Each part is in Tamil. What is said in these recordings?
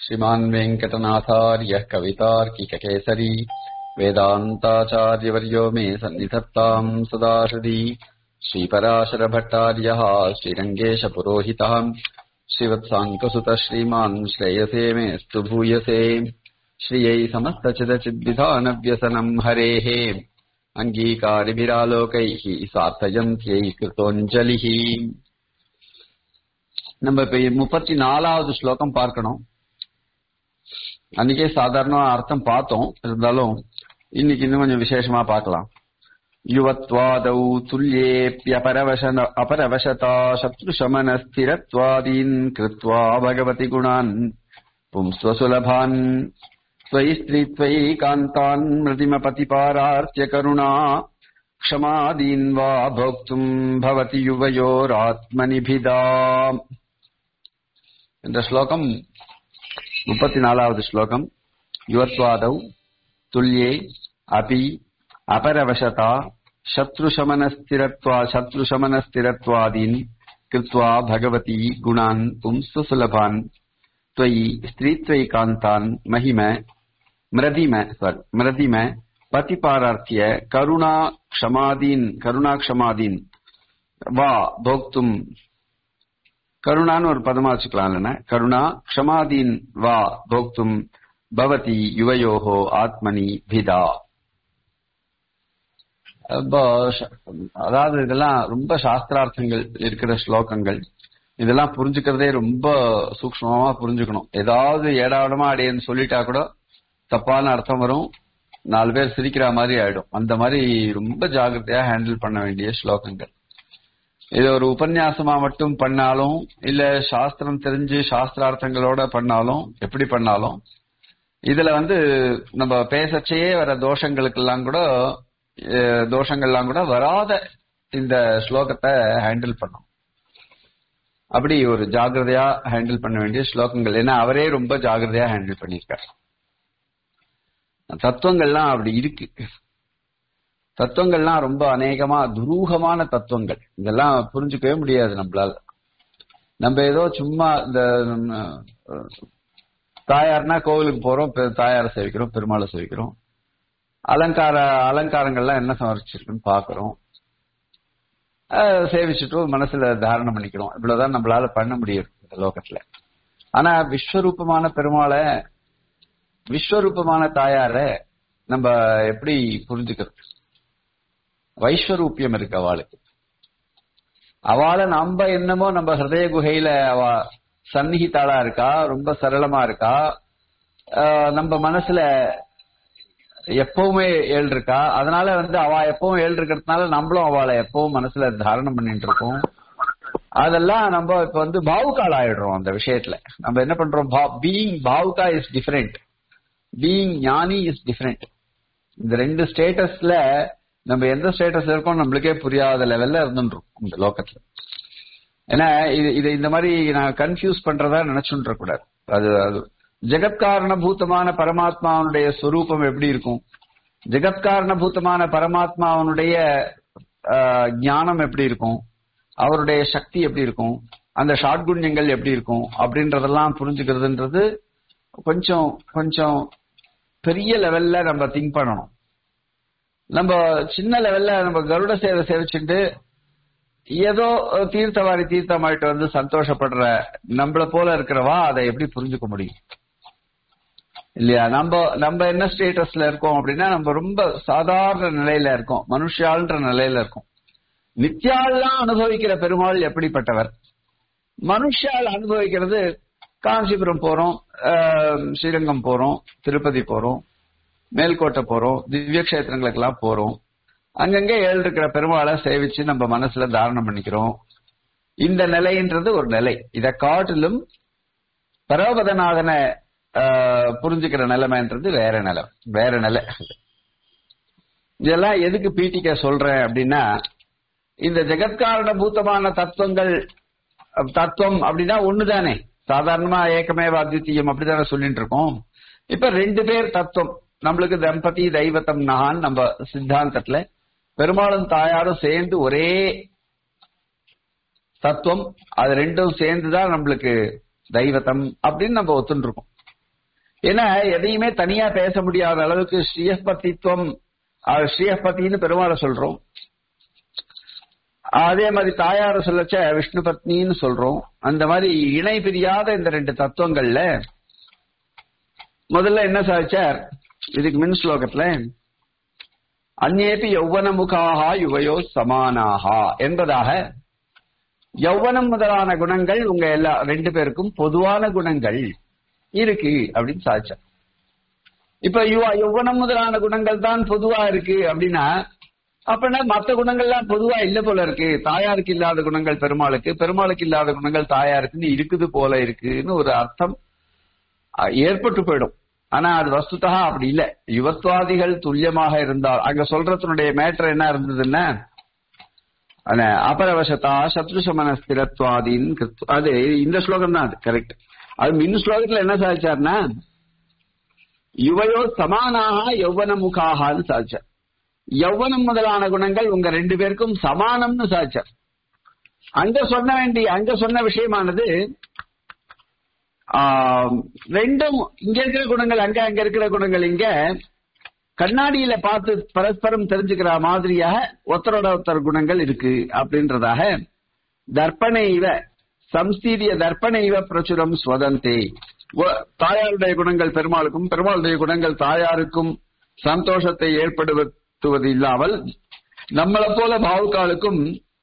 श्रीमान् वेङ्कटनाथार्यः कवितार्किककेसरी वेदान्ताचार्यवर्यो मे सन्निधत्ताम् सदा हृदि श्रीपराशरभट्टार्यः श्रीरङ्गेशपुरोहितः श्रीवत्साङ्कसुतः श्रीमान् श्रेयसे मेऽस्तु भूयसे श्रियै समस्तचिदचिद्विधानव्यसनम् हरेः अङ्गीकारिभिरालोकैः सार्थयन्त्यै कृतोञ्जलिः நம்ம இப்ப முப்பத்தி நாலாவது ஸ்லோகம் பார்க்கணும் அன்னைக்கே சாதாரண அர்த்தம் பார்த்தோம் இருந்தாலும் இன்னைக்கு இன்னும் கொஞ்சம் விசேஷமா பார்க்கலாம் யுவத்வாதௌ துல்யேப்யபரவசன அபரவசதா சத்ருஷமன ஸ்திரத்வாதீன் கிருத்வா பகவதி குணான் பும்ஸ்வசுலபான் त्वयि स्त्रीत्वयि कान्तान् मृदिमपतिपारार्च्य करुणा क्षमादीन् वा भोक्तुम् भवति युवयोरात्मनिभिदा என்ற ஸ்லோகம் முப்பத்தி நாலாவது ஸ்லோகம் யுவத்வாதௌ துல்யே அபி அபரவசதா சத்ருஷமனஸ்திரத்வா சத்ருஷமனஸ்திரத்வாதீன் கிருத்வா பகவதி குணான் பும்ஸ்து சுலபான் त्वयि स्त्रीत्वयि कान्तान् महिम मृदिम sorry मृदिम पतिपारार्थ्य करुणा क्षमादीन् करुणा क्षमादीन् வா போக்தும் கருணான்னு ஒரு பதமா வச்சுக்கலாம் இல்லைன்னா கருணா க்ஷமாதீன் வா போக்தும் பவதி யுவயோகோ ஆத்மனி பிதா அதாவது இதெல்லாம் ரொம்ப சாஸ்திரார்த்தங்கள் இருக்கிற ஸ்லோகங்கள் இதெல்லாம் புரிஞ்சுக்கிறதே ரொம்ப சூக்மமா புரிஞ்சுக்கணும் ஏதாவது ஏடாவிடமா அடையன்னு சொல்லிட்டா கூட தப்பான அர்த்தம் வரும் நாலு பேர் சிரிக்கிற மாதிரி ஆயிடும் அந்த மாதிரி ரொம்ப ஜாகிரதையா ஹேண்டில் பண்ண வேண்டிய ஸ்லோகங்கள் இது ஒரு உபன்யாசமா மட்டும் பண்ணாலும் இல்ல சாஸ்திரம் தெரிஞ்சு சாஸ்திரார்த்தங்களோட பண்ணாலும் எப்படி பண்ணாலும் இதுல வந்து நம்ம பேசச்சே வர தோஷங்களுக்கெல்லாம் கூட தோஷங்கள்லாம் கூட வராத இந்த ஸ்லோகத்தை ஹேண்டில் பண்ணும் அப்படி ஒரு ஜாகிரதையா ஹேண்டில் பண்ண வேண்டிய ஸ்லோகங்கள் ஏன்னா அவரே ரொம்ப ஜாகிரதையா ஹேண்டில் பண்ணியிருக்கார் தத்துவங்கள்லாம் அப்படி இருக்கு தத்துவங்கள்லாம் ரொம்ப அநேகமா துரூகமான தத்துவங்கள் இதெல்லாம் புரிஞ்சுக்கவே முடியாது நம்மளால நம்ம ஏதோ சும்மா இந்த தாயார்னா கோவிலுக்கு போறோம் தாயாரை சேவிக்கிறோம் பெருமாளை சேவிக்கிறோம் அலங்கார அலங்காரங்கள்லாம் என்ன சமர்ப்பிச்சிருக்குன்னு பாக்குறோம் சேவிச்சுட்டு மனசுல தாரணம் பண்ணிக்கிறோம் இவ்வளவுதான் நம்மளால பண்ண முடியும் இந்த லோகத்துல ஆனா விஸ்வரூபமான பெருமாளை விஸ்வரூபமான தாயார நம்ம எப்படி புரிஞ்சுக்கிறது வைஸ்வரூபியம் இருக்கு அவளுக்கு அவளை நம்ம என்னமோ நம்ம ஹிருதய குகையில அவ சந்நிகித்தாளா இருக்கா ரொம்ப சரளமா இருக்கா நம்ம மனசுல எப்பவுமே ஏழு இருக்கா அதனால வந்து அவ எப்பவும் ஏழு இருக்கிறதுனால நம்மளும் அவளை எப்பவும் மனசுல தாரணம் பண்ணிட்டு இருக்கோம் அதெல்லாம் நம்ம இப்ப வந்து பாவுக்கால் ஆயிடுறோம் அந்த விஷயத்துல நம்ம என்ன பண்றோம் பீயிங் பாவுகா இஸ் டிஃபரெண்ட் பீயிங் ஞானி இஸ் டிஃபரெண்ட் இந்த ரெண்டு ஸ்டேட்டஸ்ல நம்ம எந்த ஸ்டேட்டஸ் இருக்கோம் நம்மளுக்கே புரியாத லெவல்ல இருந்துருக்கும் இந்த லோக்கத்துல ஏன்னா இது இது இந்த மாதிரி நான் கன்ஃபியூஸ் பண்றதா நினைச்சுட்டு கூடாது அது அது ஜெகத்காரணபூதமான பரமாத்மாவனுடைய ஸ்வரூபம் எப்படி இருக்கும் ஜெகத்காரணபூதமான பரமாத்மாவனுடைய ஞானம் எப்படி இருக்கும் அவருடைய சக்தி எப்படி இருக்கும் அந்த ஷாட்குண்யங்கள் எப்படி இருக்கும் அப்படின்றதெல்லாம் புரிஞ்சுக்கிறதுன்றது கொஞ்சம் கொஞ்சம் பெரிய லெவல்ல நம்ம திங்க் பண்ணணும் நம்ம சின்ன லெவல்ல நம்ம கருட சேவை சேவிச்சுட்டு ஏதோ தீர்த்தவாரி தீர்த்தமாயிட்டு வந்து சந்தோஷப்படுற நம்மள போல இருக்கிறவா அதை எப்படி புரிஞ்சுக்க முடியும் இல்லையா நம்ம நம்ம என்ன ஸ்டேட்டஸ்ல இருக்கோம் அப்படின்னா நம்ம ரொம்ப சாதாரண நிலையில இருக்கோம் மனுஷால்ன்ற நிலையில இருக்கோம் நித்யாலாம் அனுபவிக்கிற பெருமாள் எப்படிப்பட்டவர் மனுஷால் அனுபவிக்கிறது காஞ்சிபுரம் போறோம் ஸ்ரீரங்கம் போறோம் திருப்பதி போறோம் மேல்கோட்டை போறோம் திவ்ய கஷேத்திரங்களுக்கெல்லாம் போறோம் அங்கங்க ஏழு இருக்கிற பெருமாளை சேவிச்சு நம்ம மனசுல தாரணம் பண்ணிக்கிறோம் இந்த நிலைன்றது ஒரு நிலை இதை காட்டிலும் பரவபதநாதனை புரிஞ்சுக்கிற நிலைமைன்றது வேற நிலை வேற நிலை இதெல்லாம் எதுக்கு பீட்டிக்க சொல்றேன் அப்படின்னா இந்த ஜெகத்காரண பூத்தமான தத்துவங்கள் தத்துவம் அப்படின்னா ஒண்ணுதானே சாதாரணமா ஏக்கமே அத்வித்தீயம் அப்படித்தானே சொல்லிட்டு இருக்கோம் இப்ப ரெண்டு பேர் தத்துவம் நம்மளுக்கு தம்பதி தெய்வத்தம் நான் நம்ம சித்தாந்தத்துல பெருமாளும் தாயாரும் சேர்ந்து ஒரே தத்துவம் அது ரெண்டும் சேர்ந்துதான் நம்மளுக்கு தெய்வத்தம் அப்படின்னு நம்ம ஒத்துன்னு இருக்கோம் ஏன்னா எதையுமே தனியா பேச முடியாத அளவுக்கு ஸ்ரீயஸ்பதித்துவம் அஹ், ஸ்ரீயஸ்பதின்னு பெருமாளை சொல்றோம் அதே மாதிரி தாயார சொல்லச்ச விஷ்ணு பத்னின்னு சொல்றோம் அந்த மாதிரி இணை பிரியாத இந்த ரெண்டு தத்துவங்கள்ல முதல்ல என்ன சாதிச்சார் இதுக்கு மின் ஸ்லோகத்துல அந்நேபி யௌவனமுகாக யுவையோ சமானாகா என்பதாக யௌவனம் முதலான குணங்கள் உங்க எல்லா ரெண்டு பேருக்கும் பொதுவான குணங்கள் இருக்கு அப்படின்னு சாதிச்சார் இப்ப யுவ யௌவனம் முதலான குணங்கள் தான் பொதுவா இருக்கு அப்படின்னா அப்படின்னா மத்த குணங்கள்லாம் பொதுவா இல்ல போல இருக்கு தாயாருக்கு இல்லாத குணங்கள் பெருமாளுக்கு பெருமாளுக்கு இல்லாத குணங்கள் தாயாருக்குன்னு இருக்குது போல இருக்குன்னு ஒரு அர்த்தம் அஹ், ஏற்பட்டு போயிடும் ஆனா அது வஸ்துதா அப்படி இல்ல யுவத்வாதிகள் துல்லியமாக இருந்தால் அங்க சொல்றதுனுடைய மேட்டர் என்ன இருந்ததுன்னா அன அபரவசதா சத்ருசமன ஸ்திரத்வாதின் கிருத்- அது இந்த ஸ்லோகம் தான் அது கரெக்ட் அது மின் ஸ்லோகத்துல என்ன சாதிச்சார்னா யுவையோ சமானாக யௌவன முகாகான்னு சாதிச்சார் யௌவனம் முதலான குணங்கள் உங்க ரெண்டு பேருக்கும் சமானம்னு சாதிச்சார் அங்க சொன்ன வேண்டிய அங்க சொன்ன விஷயமானது ஆம், ரெண்டும் இங்க இருக்கிற குணங்கள் அங்க அங்க இருக்கிற குணங்கள் இங்க கண்ணாடியில பார்த்து பரஸ்பரம் தெரிஞ்சுக்கிற மாதிரியாக ஒருத்தரோட ஒருத்தர் குணங்கள் இருக்கு அப்படின்றதாக தர்ப்பண இவ சம்ஸ்தீரிய தர்ப்பண இவ பிரச்சுரம் ஸ்வதந்தே ஒ- தாயாருடைய குணங்கள் பெருமாளுக்கும் பெருமாளுடைய குணங்கள் தாயாருக்கும் சந்தோஷத்தை ஏற்படுத்துவது இல்லாமல் நம்மளை போல பாவுக்காலுக்கும்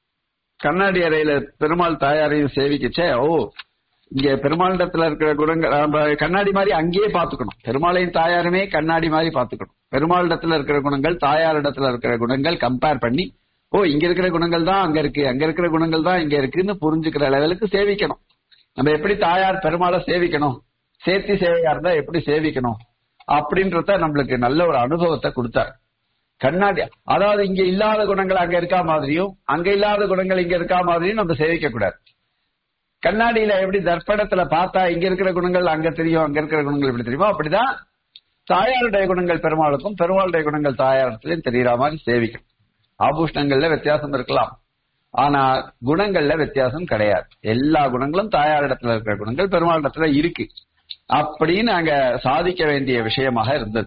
கண்ணாடி அறையில பெருமாள் தாயாரையும் சேவிக்கச்சே ஓ இங்க பெருமாளிடத்துல இருக்கிற குணங்கள் நம்ம கண்ணாடி மாதிரி அங்கேயே பாத்துக்கணும் பெருமாளையும் தாயாருமே கண்ணாடி மாதிரி பாத்துக்கணும் பெருமாளிடத்துல இருக்கிற குணங்கள் தாயாரிடத்துல இருக்கிற குணங்கள் கம்பேர் பண்ணி ஓ இங்க இருக்கிற குணங்கள் தான் அங்க இருக்கு அங்க இருக்கிற குணங்கள் தான் இங்க இருக்குன்னு புரிஞ்சுக்கிற லெவலுக்கு சேவிக்கணும் நம்ம எப்படி தாயார் பெருமாளை சேவிக்கணும் சேர்த்தி சேவையா இருந்தா எப்படி சேவிக்கணும் அப்படின்றத நம்மளுக்கு நல்ல ஒரு அனுபவத்தை கொடுத்தார் கண்ணாடி அதாவது இங்க இல்லாத குணங்கள் அங்க இருக்கா மாதிரியும் அங்க இல்லாத குணங்கள் இங்க இருக்கா மாதிரியும் நம்ம சேவிக்க கூடாது கண்ணாடியில எப்படி தர்ப்பணத்துல பார்த்தா இங்க இருக்கிற குணங்கள் அங்க தெரியும் அங்க இருக்கிற குணங்கள் எப்படி தெரியுமோ அப்படிதான் தாயாருடைய குணங்கள் பெருமாளுக்கும் பெருமாளுடைய குணங்கள் தாயாரத்திலையும் தெரியற மாதிரி சேவிக்கும் ஆபூஷணங்கள்ல வித்தியாசம் இருக்கலாம் ஆனா குணங்கள்ல வித்தியாசம் கிடையாது எல்லா குணங்களும் தாயாரிடத்துல இருக்கிற குணங்கள் பெருமாளிடத்துல இருக்கு அப்படின்னு அங்க சாதிக்க வேண்டிய விஷயமாக இருந்தது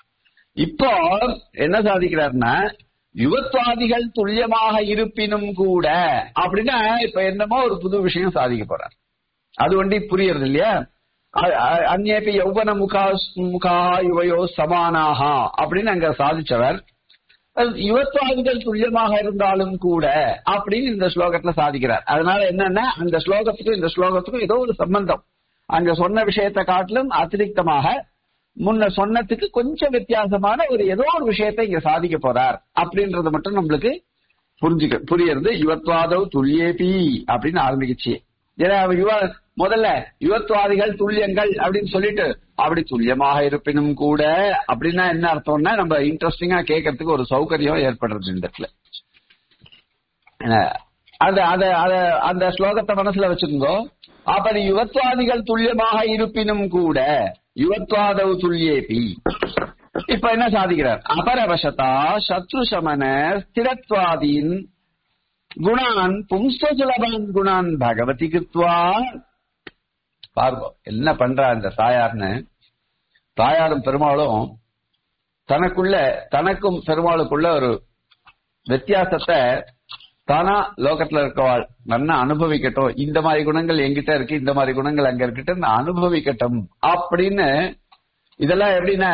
இப்போ என்ன சாதிக்கிறாருன்னா யுவத்வாதிகள் துல்லியமாக இருப்பினும் கூட அப்படின்னா இப்ப என்னமோ ஒரு புது விஷயம் சாதிக்க போறார் அது ஒண்டி புரியுறது இல்லையா அ- அ- அந்நேபி யௌவன முகா முகா யுவையோ சமானாகா அப்படின்னு அங்க சாதிச்சவர் அது யுவத்வாதிகள் துல்லியமாக இருந்தாலும் கூட அப்படின்னு இந்த ஸ்லோகத்துல சாதிக்கிறார் அதனால என்னன்னா அந்த ஸ்லோகத்துக்கும் இந்த ஸ்லோகத்துக்கும் ஏதோ ஒரு சம்பந்தம் அங்க சொன்ன விஷயத்தை காட்டிலும் அதிரிக்தமாக முன்ன சொன்னதுக்கு கொஞ்சம் வித்தியாசமான ஒரு ஏதோ ஒரு விஷயத்தை இங்க சாதிக்க போறார் அப்படின்றது மட்டும் நம்மளுக்கு புரிஞ்சுக்க புரியுறது யுவத்வாதவ் துல்லியேபி அப்படின்னு ஆரம்பிக்குச்சு ஏன்னா அவ யுவ முதல்ல யுவத்வாதிகள் துல்லியங்கள் அப்படின்னு சொல்லிட்டு அப்படி துல்லியமாக இருப்பினும் கூட அப்படின்னா என்ன அர்த்தம்னா நம்ம இன்ட்ரெஸ்டிங்கா கேட்கறதுக்கு ஒரு சௌகரியம் ஏற்படுறது இந்த இடத்துல என்ன, அத அத அத அந்த ஸ்லோகத்தை மனசுல வச்சுக்கோங்க அப்படி யுவத்வாதிகள் துல்லியமாக இருப்பினும் கூட யுவத்வாதவ் துல்லியேபி இப்ப என்ன சாதிக்கிறார் அபரவசதா சத்ரு சமன ஸ்திரத்வாதீன் குணான் பும்சசுலபான் குணான் பகவதி கிருத்வா பாருங்க என்ன பண்றா இந்த தாயார்னு தாயாரும் பெருமாளும் தனக்குள்ள தனக்கும் பெருமாளுக்குள்ள ஒரு வித்தியாசத்தை தானா லோகத்துல இருக்கவாள் நல்லா அனுபவிக்கட்டும் இந்த மாதிரி குணங்கள் எங்கிட்ட இருக்கு இந்த மாதிரி குணங்கள் அங்க இருக்குட்டு நான் அனுபவிக்கட்டும் அப்படின்னு இதெல்லாம் எப்படின்னா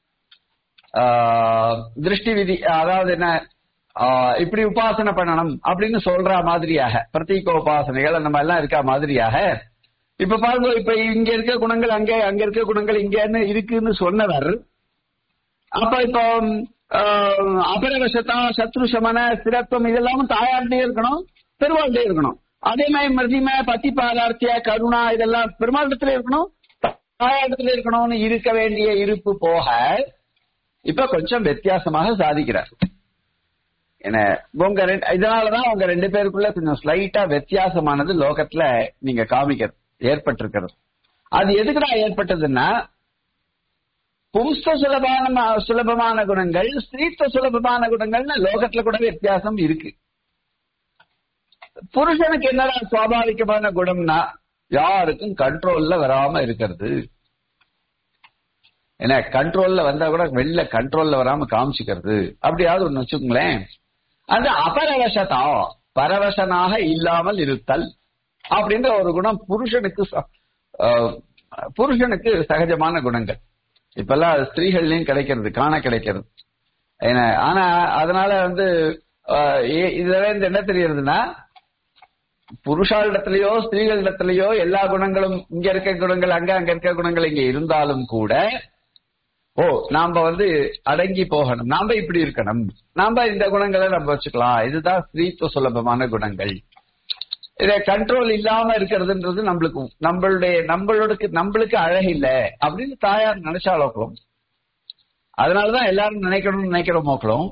ஆஹ், திருஷ்டி விதி அதாவது என்ன ஆஹ், இப்படி உபாசனை பண்ணணும் அப்படின்னு சொல்ற மாதிரியாக பிரதீக உபாசனைகள் அந்த மாதிரி எல்லாம் இருக்கா மாதிரியாக இப்ப பாருங்க இப்ப இங்க இருக்க குணங்கள் அங்க அங்க இருக்க குணங்கள் இங்கன்னு இருக்குன்னு சொன்னவர் அப்ப இப்போ ஆஹ், அபரவசத்தா சத்ரு சமன ஸ்திரத்துவம் இதெல்லாமும் தாயார்கிட்டே இருக்கணும் பெருமாள்கிட்டே இருக்கணும் அதே மாதிரி மதிம பத்தி பாதார்த்திய கருணா இதெல்லாம் பெருமாளிடத்துல இருக்கணும் தாயாரிடத்துல இருக்கணும்னு இருக்க வேண்டிய இருப்பு போக இப்ப கொஞ்சம் வித்தியாசமாக சாதிக்கிறார் என்ன உங்க ரெண்டு இதனாலதான் உங்க ரெண்டு பேருக்குள்ள கொஞ்சம் ஸ்லைட்டா வித்தியாசமானது லோகத்துல நீங்க காமிக்கிறது ஏற்பட்டிருக்கிறது அது எதுக்குடா ஏற்பட்டதுன்னா பும்ஸ்த சுலபான சுலபமான குணங்கள் ஸ்திரீத்த சுலபமான குணங்கள்னு லோகத்துல கூட வித்தியாசம் இருக்கு புருஷனுக்கு என்னடா சுவாபாவிகமான குணம்னா யாருக்கும் கண்ட்ரோல்ல வராம இருக்கிறது ஏன்னா கண்ட்ரோல்ல வந்தா கூட வெளில கண்ட்ரோல்ல வராம காமிச்சுக்கிறது அப்படியாவது ஒண்ணு வச்சுக்கோங்களேன் அந்த அபரவசதா பரவசனாக இல்லாமல் இருத்தல் அப்படின்ற ஒரு குணம் புருஷனுக்கு ச- ஆஹ், புருஷனுக்கு சகஜமான குணங்கள் இப்பெல்லாம் ஸ்திரீகள்லயும் கிடைக்கிறது காண கிடைக்கிறது ஏன்னா ஆனா அதனால வந்து ஆஹ், ஏ- இதுல இருந்து என்ன தெரியறதுன்னா புருஷாளிடத்திலேயோ ஸ்திரீகளிடத்திலேயோ எல்லா குணங்களும் இங்க இருக்க குணங்கள் அங்க அங்க இருக்க குணங்கள் இங்க இருந்தாலும் கூட ஓ நாம வந்து அடங்கி போகணும் நாம இப்படி இருக்கணும் நாம இந்த குணங்களை நம்ம வச்சுக்கலாம் இதுதான் ஸ்திரீத்துவ சுலபமான குணங்கள் இத கண்ட்ரோல் இல்லாம இருக்கிறதுன்றது நம்மளுக்கு நம்மளுடைய நம்மளோட நம்மளுக்கு அழகு இல்ல அப்படின்னு தாயார் நினைச்சாலும் அதனாலதான் எல்லாரும் நினைக்கணும்னு நினைக்கிறோமோக்களும்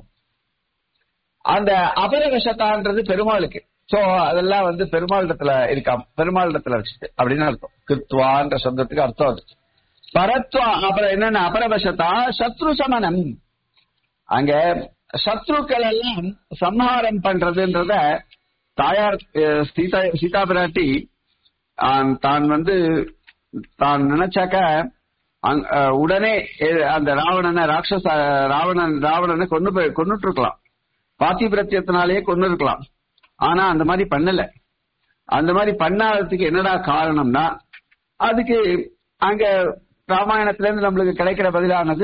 அந்த அபரவசத்தான்றது பெருமாளுக்கு சோ அதெல்லாம் வந்து பெருமாள் இடத்துல இருக்காம் பெருமாள் இடத்துல வச்சுட்டு அப்படின்னு அர்த்தம் கிருத்வான்ற சப்தத்துக்கு அர்த்தம் அது பரத்வா அப்புறம் என்னென்ன அபரவசத்தா சத்ரு சமனம் அங்க சத்ருக்கள் எல்லாம் சம்ஹாரம் பண்றதுன்றத தாயார் அஹ், சீதா சீதா பிராட்டி ஆஹ், தான் வந்து தான் நினைச்சாக்க அங்க- அஹ், உடனே எ- அந்த ராவணனை ராட்சச ராவணன் ராவணனை கொண்டு போய் கொண்டுட்டு இருக்கலாம் பாத்திபிரத்தியத்தினாலேயே கொண்டு இருக்கலாம் ஆனா அந்த மாதிரி பண்ணல அந்த மாதிரி பண்ணாததுக்கு என்னடா காரணம்னா அதுக்கு அங்க ராமாயணத்துல இருந்து நம்மளுக்கு கிடைக்கிற பதிலானது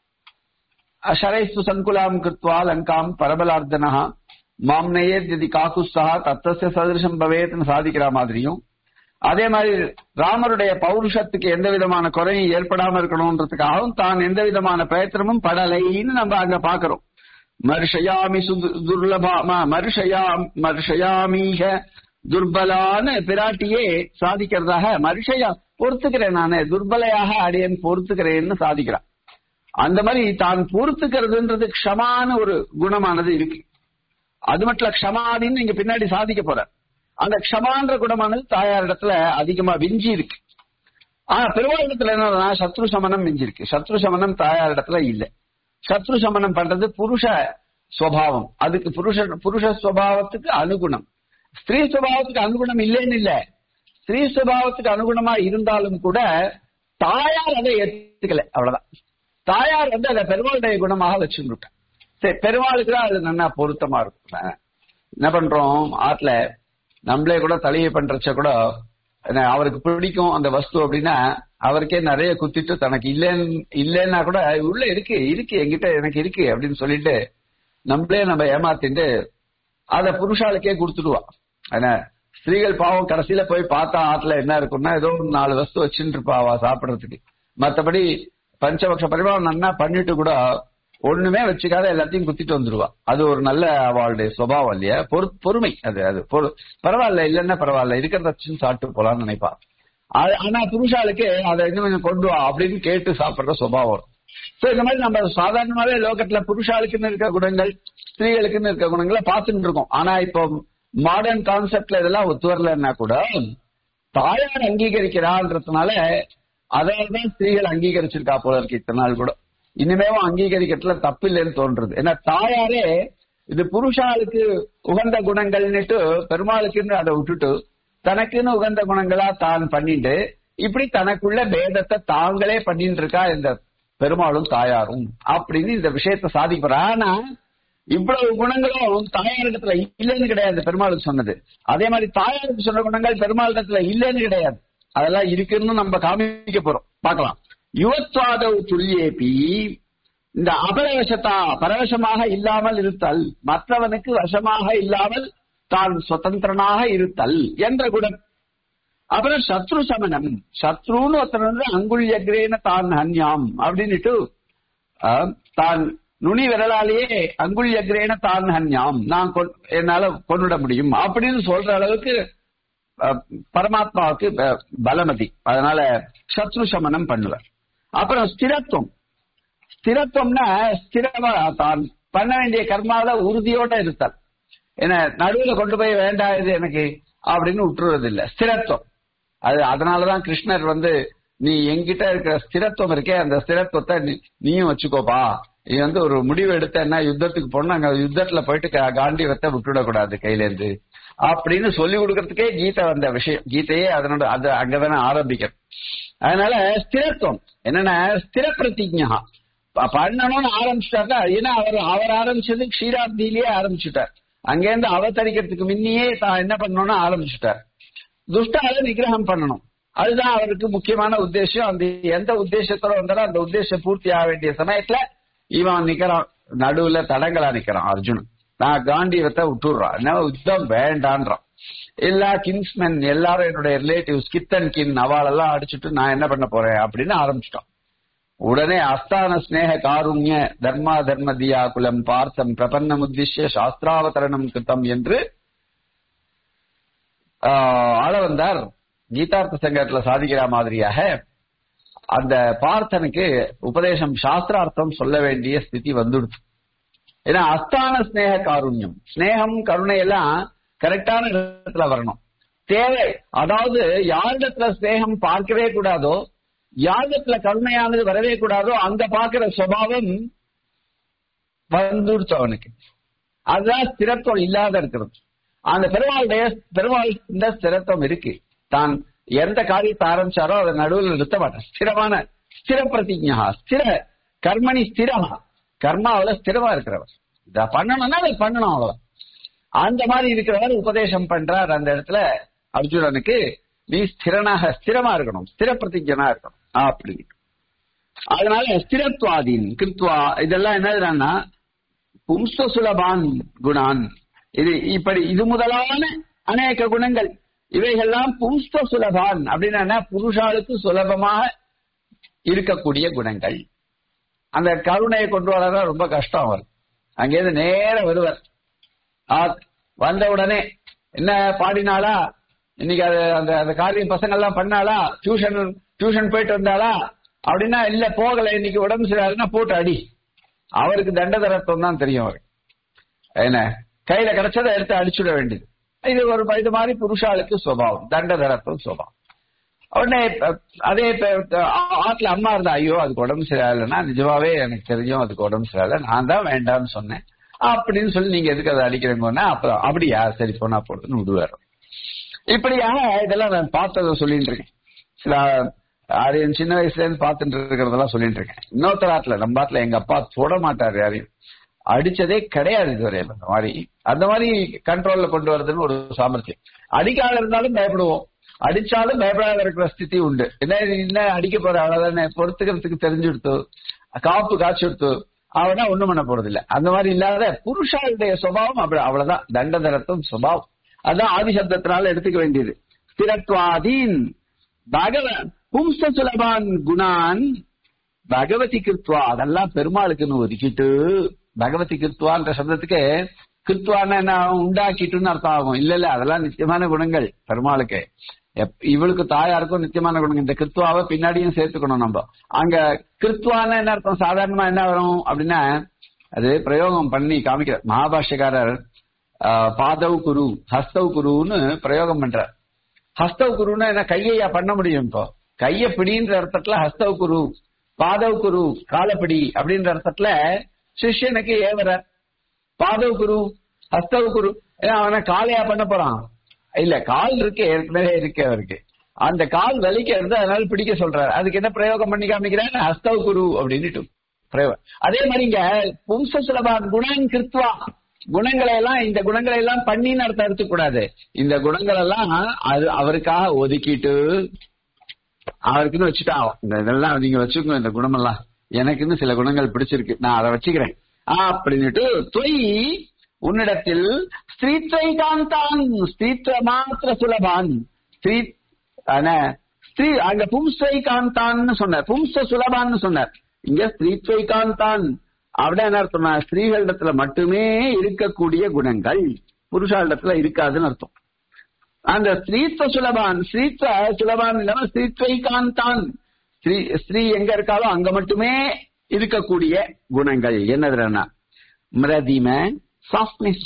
அஷரைஸ்து சங்குலாம் கிருத்வா லங்காம் பரபலார்த்தனா மாம்னையே திதி காக்குஸ்தா தத்தசிய சதிருஷம் பவேத்னு சாதிக்கிற மாதிரியும் அதே மாதிரி ராமருடைய பௌருஷத்துக்கு எந்த விதமான குறையும் ஏற்படாம இருக்கணும்ன்றதுக்காகவும் தான் எந்த விதமான பிரயத்தனமும் படலைன்னு நம்ம அங்க பாக்குறோம் மர்ஷயாமி சுது- துர்லபா ம- மர்ஷயா மர்ஷயாமீக துர்பலான பிராட்டியே சாதிக்கிறதாக மர்ஷயா பொறுத்துக்கிறேன் நானே துர்பலையாக அடியேன் பொறுத்துக்கிறேன்னு சாதிக்கிறான் அந்த மாதிரி தான் பொறுத்துக்கிறதுன்றது க்ஷமான ஒரு குணமானது இருக்கு அது மட்டும் இல்ல, க்ஷமாதின்னு நீங்க பின்னாடி சாதிக்க போற அந்த க்ஷமான்ற குணமானது தாயார் இடத்துல அதிகமா விஞ்சி இருக்கு ஆனா பெருமாள் இடத்துல என்னன்னா சத்ரு சமனம் மிஞ்சி இருக்கு சத்ரு சமனம் தாயார் இடத்துல இல்ல சத்ரு சமனம் பண்றது புருஷ சுவாவம் அதுக்கு புருஷ புருஷ சுவாவத்துக்கு அனுகுணம் ஸ்திரீ சுபாவத்துக்கு அனுகுணம் இல்லைன்னு இல்ல ஸ்திரீ சுபாவத்துக்கு அனுகுணமா இருந்தாலும் கூட தாயார் அதை ஏத்துக்கல அவ்வளவுதான் தாயார் வந்து அதை பெருமாளுடைய குணமாக வச்சுருக்காங்க சரி பெருமாளுக்கு தான் அது நல்லா பொருத்தமா இருக்கும் என்ன பண்றோம் ஆத்துல நம்மளே கூட தலையை பண்றச்ச கூட என்ன, அவருக்கு பிடிக்கும் அந்த வஸ்து அப்படின்னா அவருக்கே நிறைய குத்திட்டு தனக்கு இல்லைன்னு இல்லைன்னா கூட உள்ள இருக்கு இருக்கு என்கிட்ட எனக்கு இருக்கு அப்படின்னு சொல்லிட்டு நம்மளே நம்ம ஏமாத்திட்டு அத புருஷாளுக்கே கொடுத்துடுவா என்ன ஸ்திரீகள் பாவம் கடைசியில போய் பார்த்தா ஆத்துல என்ன இருக்கும்னா ஏதோ ஒரு நாலு வஸ்து வச்சுட்டு இருப்பாவா சாப்பிடுறதுக்கு மத்தபடி பஞ்சபக்ஷ பரிமாணம் நன்னா பண்ணிட்டு கூட ஒண்ணுமே வச்சுக்காத எல்லாத்தையும் குத்திட்டு வந்துருவா அது ஒரு நல்ல அவளுடைய சுபாவம் இல்லையா பொறு- பொறுமை அது அது பொறு- பரவாயில்ல இல்லன்னா பரவாயில்ல இருக்கிறத வச்சுன்னு சாப்பிட்டு போலாம்னு நினைப்பா அது- ஆனா புருஷாளுக்கு அதை இன்னும் கொஞ்சம் கொண்டு வா அப்படின்னு கேட்டு சாப்பிடுற சுபாவம் வரும் சோ இந்த மாதிரி நம்ம சாதாரணமாவே லோகத்துல புருஷாளுக்குன்னு இருக்க குணங்கள் ஸ்திரீகளுக்குன்னு இருக்க குணங்களை பார்த்துட்டு இருக்கோம் ஆனா இப்போ மாடர்ன் கான்செப்ட்ல இதெல்லாம் ஒத்து வரலன்னா கூட தாயார் அங்கீகரிக்கிறான்றதுனால அதான் ஸ்திரீகள் அங்கீகரிச்சிருக்கா போல இருக்கு இத்தனை நாள் கூட இனிமேவும் அங்கீகரிக்கிறதுல தப்பு இல்லைன்னு தோன்றது ஏன்னா தாயாரே இது புருஷாளுக்கு உகந்த குணங்கள்னுட்டு பெருமாளுக்குன்னு அதை விட்டுட்டு தனக்குன்னு உகந்த குணங்களா தான் பண்ணிட்டு இப்படி தனக்குள்ள பேதத்தை தாங்களே பண்ணிட்டு இருக்கா இந்த பெருமாளும் தாயாரும் அப்படின்னு இந்த விஷயத்தை சாதிக்கிறா ஆனா இவ்வளவு குணங்களும் தாயாரிடத்துல இல்லைன்னு கிடையாது பெருமாளுக்கு சொன்னது அதே மாதிரி தாயாருக்கு சொன்ன குணங்கள் பெருமாளிடத்துல இல்லைன்னு கிடையாது அதெல்லாம் இருக்குன்னு நம்ம காமிக்க போறோம் பார்க்கலாம் யுவத்வாதவ் துல்லியேபி இந்த அபரவசத்தா பரவசமாக இல்லாமல் இருத்தல் மற்றவனுக்கு வசமாக இல்லாமல் தான் சுதந்திரனாக இருத்தல் என்ற குணம் அப்புறம் சத்ரு சமனம் சத்ருன்னு ஒருத்தர் வந்து அங்குள்யக்ரேன தான் ஹன்யாம் அப்படின்னுட்டு ஆஹ், தான் நுனி விரலாலேயே அங்குள்யக்ரேன தான் ஹன்யாம் நான் கொன்- என்னால கொன்னுட முடியும் அப்படின்னு சொல்ற அளவுக்கு அஹ், பரமாத்மாவுக்கு ப- பலமதி அதனால சத்ரு சமனம் பண்ணுவார் அப்புறம் ஸ்திரத்துவம் ஸ்திரத்துவம்னா ஸ்திரமா தான் பண்ண வேண்டிய கர்மாவில உறுதியோட இருத்தல் என்ன நடுவுல கொண்டு போய் வேண்டாம் இது எனக்கு அப்படின்னு விட்டுறது இல்ல ஸ்திரத்துவம் அது அதனாலதான் கிருஷ்ணர் வந்து நீ என்கிட்ட இருக்கிற ஸ்திரத்துவம் இருக்கே அந்த ஸ்திரத்துவத்தை நீ- நீயும் வச்சுக்கோப்பா இது வந்து ஒரு முடிவு எடுத்தேன்னா யுத்தத்துக்கு போனா அங்க யுத்தத்துல போயிட்டு கா- காண்டீவத்தை விட்டுடக்கூடாது கையில இருந்து அப்படின்னு சொல்லி கொடுக்கறதுக்கே கீதை வந்த விஷயம் கீதையே அதனோட அது அங்கதானே ஆரம்பிக்கும் அதனால ஸ்திரத்துவம் என்னன்னா ஸ்திர பிரதிஜா ப- பண்ணணும்னு ஆரம்பிச்சுட்டாருன்னா ஏன்னா அவர் அவர் ஆரம்பிச்சது க்ஷீராப்தியிலேயே ஆரம்பிச்சுட்டார் அங்கேருந்து அவதரிக்கிறதுக்கு முன்னையே தான் என்ன பண்ணணும்னு ஆரம்பிச்சுட்டார் துஷ்டால நிகிரகம் பண்ணணும் அதுதான் அவருக்கு முக்கியமான உத்தேசம் அந்த எந்த உத்தேசத்தோட வந்தாலும் அந்த உத்தேசம் பூர்த்தி ஆக வேண்டிய சமயத்துல இவன் நிக்கிறான் நடுவுல தடங்களா நிக்கிறான் அர்ஜுனன் நான் காண்டீவத்தை விட்டுடுறான் என்ன யுத்தம் வேண்டான்றான் எல்லா கின்ஸ்மென் எல்லாரும் என்னுடைய ரிலேட்டிவ்ஸ் கித் அண்ட் கின் அவளெல்லாம் அடிச்சுட்டு நான் என்ன பண்ண போறேன் அப்படின்னு ஆரம்பிச்சிட்டான் உடனே அஸ்தான ஸ்நேக காருண்ய தர்மா தர்ம தியா குலம் பார்த்தம் பிரபன்னம் உத்திஷ்ய சாஸ்திராவதரணம் கிருத்தம் என்று ஆஹ், ஆள வந்தார் கீதார்த்த சங்கத்துல சாதிக்கிற மாதிரியாக அந்த பார்த்தனுக்கு உபதேசம் சாஸ்திரார்த்தம் சொல்ல வேண்டிய ஸ்திதி வந்துடுச்சு ஏன்னா அஸ்தான ஸ்நேக காருண்யம் ஸ்நேகம் கருணை எல்லாம் கரெக்டான இடத்துல வரணும் தேவை அதாவது யாரிடத்துல ஸ்நேகம் பார்க்கவே கூடாதோ யாரிடத்துல கருணையானது வரவே கூடாதோ அங்க பார்க்கிற சுபாவம் வந்துடுச்சு அவனுக்கு அதுதான் ஸ்திரத்துவம் இல்லாத இருக்கிறது அந்த பெருமாளுடைய பெருமாள் இந்த ஸ்திரத்துவம் இருக்கு தான் எந்த காரியத்தை ஆரம்பிச்சாரோ அதை நடுவில் நிறுத்த மாட்டான் ஸ்திரமான ஸ்திர பிரதிஜா ஸ்திர கர்மணி ஸ்திரமா கர்மாவில ஸ்திரமா இருக்கிறவர் இத பண்ணணும்னா அதை பண்ணணும் அவ்வளவு அந்த மாதிரி இருக்கிறவர் உபதேசம் பண்றார் அந்த இடத்துல அர்ஜுனனுக்கு நீ ஸ்திரனாக ஸ்திரமா இருக்கணும் ஸ்திர பிரதிஜனா இருக்கணும் அப்படி அதனால ஸ்திரத்வாதீன் கிருத்வா இதெல்லாம் என்னதுன்னா பும்ச சுலபான் குணான் இது இப்படி இது முதலான அநேக குணங்கள் இவைகள்லாம் பும்ஸ்த சுலபான் அப்படின்னா புருஷாளுக்கு சுலபமாக இருக்கக்கூடிய குணங்கள் அந்த கருணையை கொண்டு வரதான் ரொம்ப கஷ்டம் அவர் அங்கேருந்து நேர வருவர் ஆ, வந்த உடனே என்ன பாடினாளா இன்னைக்கு அது அந்த அந்த காரியம் பசங்க எல்லாம் பண்ணாளா டியூஷன் டியூஷன் போயிட்டு வந்தாளா அப்படின்னா இல்ல போகல இன்னைக்கு உடம்பு சரியாதுன்னா போட்டு அடி அவருக்கு தண்டதரத்துவம் தான் தெரியும் அவருக்கு என்ன கையில கிடைச்சதை எடுத்து அடிச்சுட வேண்டியது இது ஒரு இது மாதிரி புருஷாளுக்கு சுபாவம் தண்டதரத்துவம் சுபாவம் உடனே அஹ், அதே இப்ப, ஆ- ஆத்துல அம்மா இருந்தா ஐயோ அதுக்கு உடம்பு சரியாயில்லைன்னா நிஜமாவே எனக்கு தெரியும் அதுக்கு உடம்பு சரியாயில்ல நான் தான் வேண்டாம்னு சொன்னேன் அப்படின்னு சொல்லி நீங்க எதுக்கு அதை அடிக்கிறீங்கன்னா அப்புறம் அப்படியா சரி போனா போடுதுன்னு விடுவாரு இப்படியாக இதெல்லாம் நான் பார்த்ததை சொல்லிட்டு இருக்கேன் சில அது என் சின்ன வயசுல இருந்து பார்த்துட்டு இருக்கிறதெல்லாம் சொல்லிட்டு இருக்கேன் இன்னொருத்தர் ஆத்துல நம்ம ஆத்துல எங்க அப்பா தொட மாட்டாரு யாரையும் அடிச்சதே கிடையாது இதுவரை அந்த மாதிரி அந்த மாதிரி கண்ட்ரோல்ல கொண்டு வரதுன்னு ஒரு சாமர்த்தியம் அடிக்காத இருந்தாலும் பயப்படுவோம் அடிச்சாலும் பயப்படாத இருக்கிற ஸ்திதி உண்டு என்ன என்ன அடிக்க போற அவ்வளவுதானே பொறுத்துக்கிறதுக்கு தெரிஞ்சு கொடுத்து காப்பு காய்ச்சி கொடுத்து அவனா ஒண்ணும் பண்ண போறது இல்ல அந்த மாதிரி இல்லாத புருஷாளுடைய சுபாவம் அப்படி அவ்வளவுதான் தண்டதரத்தும் சுபாவம் அதான் ஆதி சப்தத்தினால எடுத்துக்க வேண்டியது ஸ்திரத்வாதீன் பகவ பும்ச சுலபான் குணான் பகவதி கிருத்வா அதெல்லாம் பெருமாளுக்குன்னு ஒதுக்கிட்டு பகவதி கிருத்வான்ற சப்தத்துக்கு கிருத்வான்னா என்ன உண்டாக்கிட்டுன்னு அர்த்தம் ஆகும் இல்ல இல்ல அதெல்லாம் நித்தியமான குணங்கள் பெருமாளுக்கு எப்- இவளுக்கு தாயாருக்கும் நித்தியமான குணங்கள் இந்த கிருத்வாவை பின்னாடியும் சேர்த்துக்கணும் நம்ம அங்க கிருத்வான்னா என்ன அர்த்தம் சாதாரணமா என்ன வரும் அப்படின்னா அது பிரயோகம் பண்ணி காமிக்கிற மகாபாஷ்யக்காரர் ஆஹ், பாதவ் குரு ஹஸ்தவ் குருன்னு பிரயோகம் பண்றார் ஹஸ்தவ் குருன்னா என்ன கையையா பண்ண முடியும் இப்போ கைய பிடின்ற அர்த்தத்துல ஹஸ்தவ் குரு பாதவ் குரு காலப்பிடி அப்படின்ற அர்த்தத்துல சிஷ்யனுக்கு ஏவர பாதவ் குரு ஹஸ்தவ் குரு ஏன்னா அவனை காலையா பண்ண போறான் இல்ல கால் இருக்கு ஏற்கனவே இருக்கு அவருக்கு அந்த கால் வலிக்கிறது அதனால பிடிக்க சொல்றாரு அதுக்கு என்ன பிரயோகம் பண்ணி காமிக்கிறேன் ஹஸ்தவ் குரு அப்படின்னுட்டு பிரயோகம் அதே மாதிரி இங்க பும்ச சுலபான் குணான் கிருத்வா குணங்களை எல்லாம் இந்த குணங்களை எல்லாம் பண்ணின்னு அர்த்தம் எடுத்துக்கூடாது இந்த குணங்கள் எல்லாம் அது அவருக்காக ஒதுக்கிட்டு அவருக்குன்னு வச்சுட்டா இந்த இதெல்லாம் நீங்க வச்சுக்கோங்க இந்த குணமெல்லாம் எனக்குன்னு சில குணங்கள் பிடிச்சிருக்கு நான் அதை வச்சுக்கிறேன் அப்படின்னுட்டு தொய் உன்னிடத்தில் ஸ்திரீத்வை காந்தான் ஸ்திரீத்வ மாத்திர சுலபான் ஸ்திரீ ஆனா, ஸ்திரீ அங்க பும்ஸ்வை காந்தான்னு சொன்னார் பும்ச சுலபான்னு சொன்னார் இங்க ஸ்திரீத்வை காந்தான் அப்படின்னா என்ன அர்த்தம்னா ஸ்திரீகளிடத்துல மட்டுமே இருக்கக்கூடிய குணங்கள் புருஷாளிடத்துல இருக்காதுன்னு அர்த்தம் அந்த ஸ்ரீத்வ சுலபான் ஸ்ரீத்வ சுலபான் இல்லாம ஸ்ரீத்வை காந்தான் ஸ்ரீ ஸ்ரீ எங்க இருக்காலோ அங்க மட்டுமே இருக்கக்கூடிய குணங்கள் என்னதுன்னா மிரதிம சாஃப்ட்னஸ்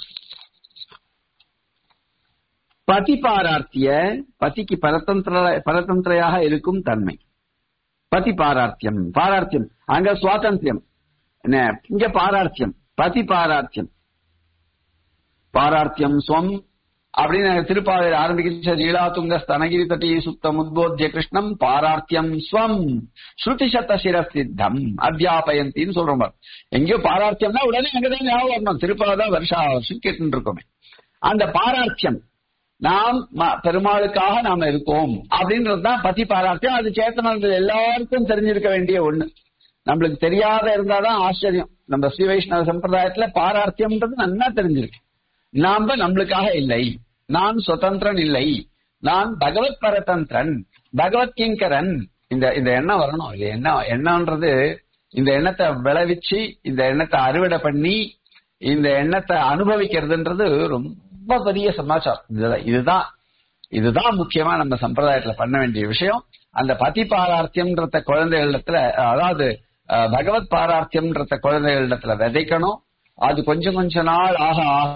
பதி பாரார்த்திய பதிக்கு பரதந்திர பரதந்திரையாக இருக்கும் தன்மை பதி பாரார்த்தியம் பாரார்த்தியம் அங்க சுவாதந்திரம் என்ன இங்க பாரார்த்தியம் பதி பாரார்த்தியம் பாரார்த்தியம் ஸ்வம் அப்படின்னு திருப்பாவையில் ஆரம்பிக்கிற லீலாதுங்க ஸ்தனகிரி தட்டி சுத்தம் உத்போத்திய கிருஷ்ணம் பாரார்த்தியம் ஸ்வம் ஸ்ருதி சத்த சிரசித்தம் அத்தியாபயந்தின்னு சொல்றோம் பாரு. எங்கேயோ பாரார்த்தியம்னா உடனே அங்கதான் ஞாபகம் வரணும் திருப்பாவை தான் வருஷா வருஷம் கேட்டு இருக்கோமே அந்த பாரார்த்தியம் நாம் ம- பெருமாளுக்காக நாம இருக்கோம் அப்படின்றதுதான் பதி பாரார்த்தியம் அது சேத்தனர்கள் எல்லாருக்கும் தெரிஞ்சிருக்க வேண்டிய ஒண்ணு நம்மளுக்கு தெரியாத இருந்தாதான் ஆச்சரியம் நம்ம ஸ்ரீ வைஷ்ணவ சம்பிரதாயத்துல பாரார்த்தியம்ன்றது நல்லா தெரிஞ்சிருக்கு நாம நம்மளுக்காக இல்லை நான் சுதந்திரன் இல்லை நான் பகவத் பரதந்திரன் பகவத் கிங்கரன் இந்த இந்த எண்ணம் வரணும் இது என்ன எண்ணம்ன்றது இந்த எண்ணத்தை விளைவிச்சு இந்த எண்ணத்தை அறுவடை பண்ணி இந்த எண்ணத்தை அனுபவிக்கிறதுன்றது ரொம்ப பெரிய சமாச்சாரம் இதுதான் இதுதான் இதுதான் முக்கியமா நம்ம சம்பிரதாயத்துல பண்ண வேண்டிய விஷயம் அந்த பதி பாரார்த்தியம்ன்றத குழந்தைகளிடத்துல அதாவது அஹ், பகவத் பாரார்த்தியம்ன்றத குழந்தைகளிடத்துல விதைக்கணும் அது கொஞ்சம் கொஞ்ச நாள் ஆக ஆக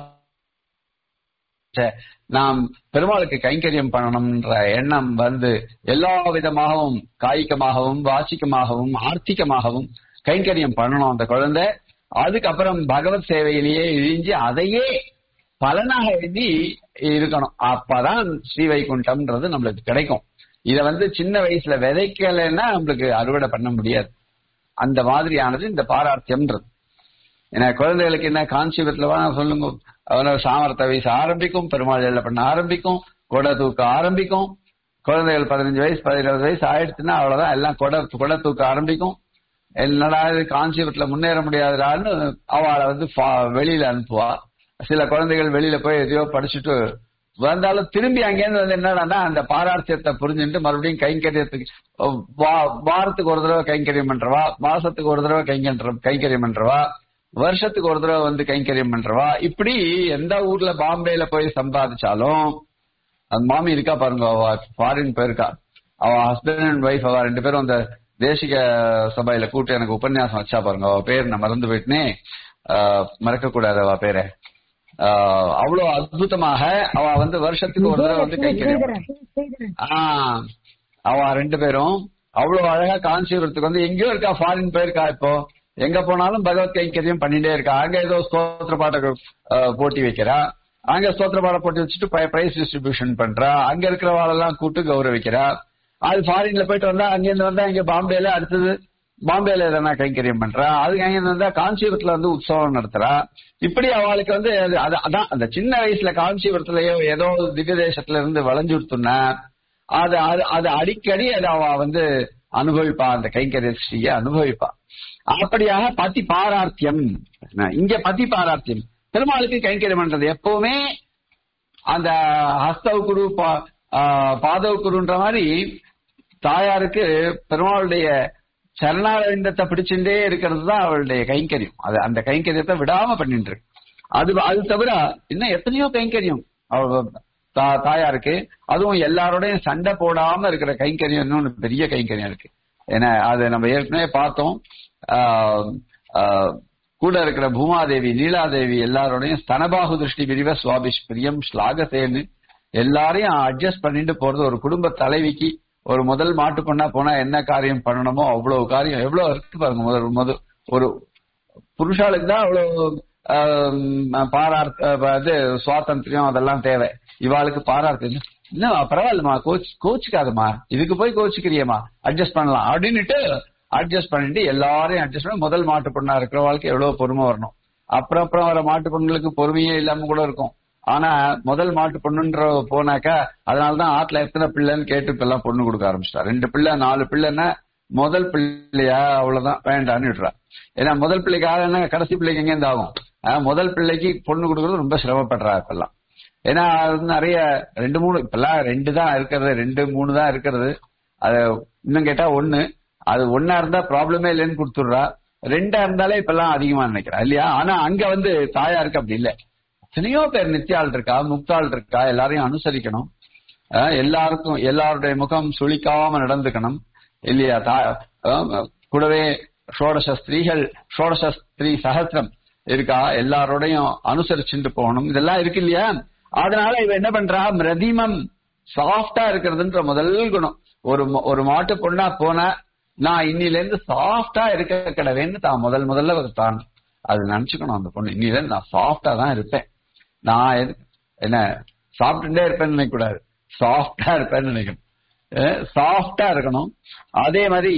நாம் பெருமாளுக்கு கைங்கரியம் பண்ணணும்ன்ற எண்ணம் வந்து எல்லா விதமாகவும் காய்கமாகவும் வாசிக்கமாகவும் ஆர்த்திகமாகவும் கைங்கரியம் பண்ணணும் அந்த குழந்தை அதுக்கப்புறம் பகவத் சேவையிலேயே இழிஞ்சு அதையே பலனாக எழுதி இருக்கணும் அப்பதான் ஸ்ரீ வைகுண்டம்ன்றது நம்மளுக்கு கிடைக்கும் இத வந்து சின்ன வயசுல விதைக்கலைன்னா நம்மளுக்கு அறுவடை பண்ண முடியாது அந்த மாதிரியானது இந்த பாரார்த்தியம்ன்றது ஏன்னா குழந்தைகளுக்கு என்ன காஞ்சிபுரத்துல வா சொல்லுங்க அவன சாமர்த்த வயசு ஆரம்பிக்கும் பெருமாள் எல்லாம் பண்ண ஆரம்பிக்கும் கொடை தூக்க ஆரம்பிக்கும் குழந்தைகள் பதினஞ்சு வயசு பதினேழு வயசு ஆயிடுச்சுன்னா அவ்வளவுதான் எல்லாம் கொடை கொடை தூக்க ஆரம்பிக்கும் என்னடா இது காஞ்சிபுரத்துல முன்னேற முடியாதுடான்னு அவளை வந்து ஃபா- வெளியில அனுப்புவா சில குழந்தைகள் வெளியில போய் எதையோ படிச்சுட்டு வந்தாலும் திரும்பி அங்கேருந்து வந்து என்னடான்னா அந்த பாரார்த்தியத்தை புரிஞ்சுட்டு மறுபடியும் கைங்கரியத்துக்கு வா- வாரத்துக்கு ஒரு தடவை கைங்கரியம் பண்றவா மாசத்துக்கு ஒரு தடவை கைங்கன்ற கைங்கரியம் பண்றவா வருஷத்துக்கு ஒரு தடவை வந்து கைங்கரியம் பண்றவா இப்படி எந்த ஊர்ல பாம்பேல போய் சம்பாதிச்சாலும் அந்த மாமி இருக்கா பாருங்க அவ ஃபாரின் போயிருக்கா அவ ஹஸ்பண்ட் அண்ட் ஒய்ஃப் அவ ரெண்டு பேரும் அந்த தேசிக சபையில கூட்டு எனக்கு உபன்யாசம் வச்சா பாருங்க அவ பேர் நான் மறந்து போயிட்டுனே மறக்க கூடாது அவ பேரை ஆஹ் அவ்வளவு அற்புதமாக அவ வந்து வருஷத்துக்கு ஒரு தடவை வந்து கைங்கரியம் ஸ்ரீதரன் ஸ்ரீதரன் ஆஹ் அவ ரெண்டு பேரும் அவ்வளவு அழகா காஞ்சிபுரத்துக்கு வந்து எங்கேயோ இருக்கா ஃபாரின் போயிருக்கா இப்போ எங்க போனாலும் பகவத் கைங்கரியம் பண்ணிட்டே இருக்கா அங்க ஏதோ ஸ்தோத்திர பாட்ட அஹ், போட்டி வைக்கிறா அங்க ஸ்தோத்திர பாட போட்டி வச்சுட்டு பிரைஸ் டிஸ்ட்ரிபியூஷன் பண்றா அங்க இருக்கிறவாளெல்லாம் கூட்டு கௌரவிக்கிறா அது ஃபாரின்ல போயிட்டு வந்தா அங்கிருந்து வந்தா இங்க பாம்பேல அடுத்தது பாம்பேல எதனா கைங்கரியம் பண்றா அதுக்கு அங்கிருந்து வந்தா காஞ்சிபுரத்துல வந்து உற்சவம் நடத்துறா இப்படி அவளுக்கு வந்து அது- அது- அதான் அந்த சின்ன வயசுல காஞ்சிபுரத்துலயோ ஏதோ ஒரு திவ்ய தேசத்துல இருந்து விளைஞ்சுடுத்துனா அது அது அது அடிக்கடி அது அவ வந்து அனுபவிப்பா அந்த கைங்கரிய ஸ்ரீய அனுபவிப்பா அப்படியாக பதி பாரார்த்தியம் இங்க பதி பாரார்த்தியம் பெருமாளுக்கு கைங்கரியம் பண்றது எப்பவுமே அந்த ஹஸ்தவ குரு பா- ஆ, பாதவ குருன்ற மாதிரி தாயாருக்கு பெருமாளுடைய சரணாரவிந்தத்தை பிடிச்சுட்டே இருக்கிறது தான் அவளுடைய கைங்கரியம் அது அந்த கைங்கரியத்தை விடாம பண்ணிட்டு இருக்கு அது அது தவிர இன்னும் எத்தனையோ கைங்கரியம் அவ தா- தாயாருக்கு அதுவும் எல்லாரோடையும் சண்டை போடாம இருக்கிற கைங்கரியம் இன்னொன்னு பெரிய கைங்கரியம் இருக்கு ஏன்னா அது நம்ம ஏற்கனவே பார்த்தோம் ஆஹ், ஆஹ், கூட இருக்கிற பூமாதேவி லீலாதேவி எல்லாரோடையும் ஸ்தனபாகு திருஷ்டி பிரிவ சுவாபிஷ் பிரியம் ஸ்லாகசேன்னு எல்லாரையும் அட்ஜஸ்ட் பண்ணிட்டு போறது ஒரு குடும்ப தலைவிக்கு ஒரு முதல் மாட்டு பொண்ணா போனா என்ன காரியம் பண்ணணுமோ அவ்வளவு காரியம் எவ்வளவு இருக்கு பாருங்க முதல் முதல் ஒரு புருஷாளுக்கு தான் அவ்வளவு ஆம், பாரார்த்த அஹ், இது சுவாதந்திரம் அதெல்லாம் தேவை இவாளுக்கு பாரார்த்தம் இன்னும் பரவாயில்லம்மா கோச் கோச்சுக்காதம்மா இதுக்கு போய் கோச்சுக்கிறியம்மா அட்ஜஸ்ட் பண்ணலாம் அப்படின்னுட்டு அட்ஜஸ்ட் பண்ணிட்டு எல்லாரையும் அட்ஜஸ்ட் பண்ணி முதல் மாட்டு பொண்ணா இருக்கிறவளுக்கு எவ்வளவு பொறுமை வரணும் அப்புறம் அப்புறம் வர மாட்டு பொண்ணுங்களுக்கு பொறுமையே இல்லாம கூட இருக்கும் ஆனா முதல் மாட்டு பொண்ணுன்ற போனாக்கா அதனாலதான் ஆத்துல எத்தனை பிள்ளைன்னு கேட்டு இப்ப எல்லாம் பொண்ணு கொடுக்க ஆரம்பிச்சிட்டா ரெண்டு பிள்ளை நாலு பிள்ளைன்னா முதல் பிள்ளையா அவ்வளவுதான் வேண்டான்னு விடுறா ஏன்னா முதல் பிள்ளைக்காக என்ன கடைசி பிள்ளைக்கு எங்க இருந்து ஆகும் ஆஹ் முதல் பிள்ளைக்கு பொண்ணு கொடுக்கறது ரொம்ப சிரமப்படுறா இப்பெல்லாம் ஏன்னா அது வந்து நிறைய ரெண்டு மூணு இப்பெல்லாம் ரெண்டு தான் இருக்கிறது ரெண்டு மூணு தான் இருக்கிறது அது இன்னும் கேட்டா ஒண்ணு அது ஒன்னா இருந்தா ப்ராப்ளமே இல்லைன்னு கொடுத்துடுறா ரெண்டா இருந்தாலே இப்பெல்லாம் அதிகமா நினைக்கிறா இல்லையா ஆனா அங்க வந்து தாயாருக்கு அப்படி இல்ல எத்தனையோ பேர் நித்தியாள் இருக்கா முக்தாள் இருக்கா எல்லாரையும் அனுசரிக்கணும் அஹ் எல்லாருக்கும் எல்லாருடைய முகம் சுளிக்காம நடந்துக்கணும் இல்லையா தா- அஹ் கூடவே ஷோடச ஸ்திரீகள் ஷோடச ஸ்திரீ சகசிரம் இருக்கா எல்லாரோடையும் அனுசரிச்சுட்டு போகணும் இதெல்லாம் இருக்கு இல்லையா அதனால இவ என்ன பண்றா மிரதிமம் சாஃப்டா இருக்கிறதுன்ற முதல் குணம் ஒரு ம- ஒரு மாட்டு பொண்ணா போனா நான் இன்னில இருந்து சாஃப்டா இருக்க கிடவேன்னு தான் முதல் முதல்ல ஒரு தான் அது நினைச்சுக்கணும் அந்த பொண்ணு இன்னில இருந்து நான் சாஃப்டா தான் இருப்பேன் நான் எது- என்ன சாப்பிட்டுட்டே இருப்பேன்னு நினைக்க கூடாது சாஃப்டா இருப்பேன்னு நினைக்கணும் சாஃப்டா இருக்கணும் அதே மாதிரி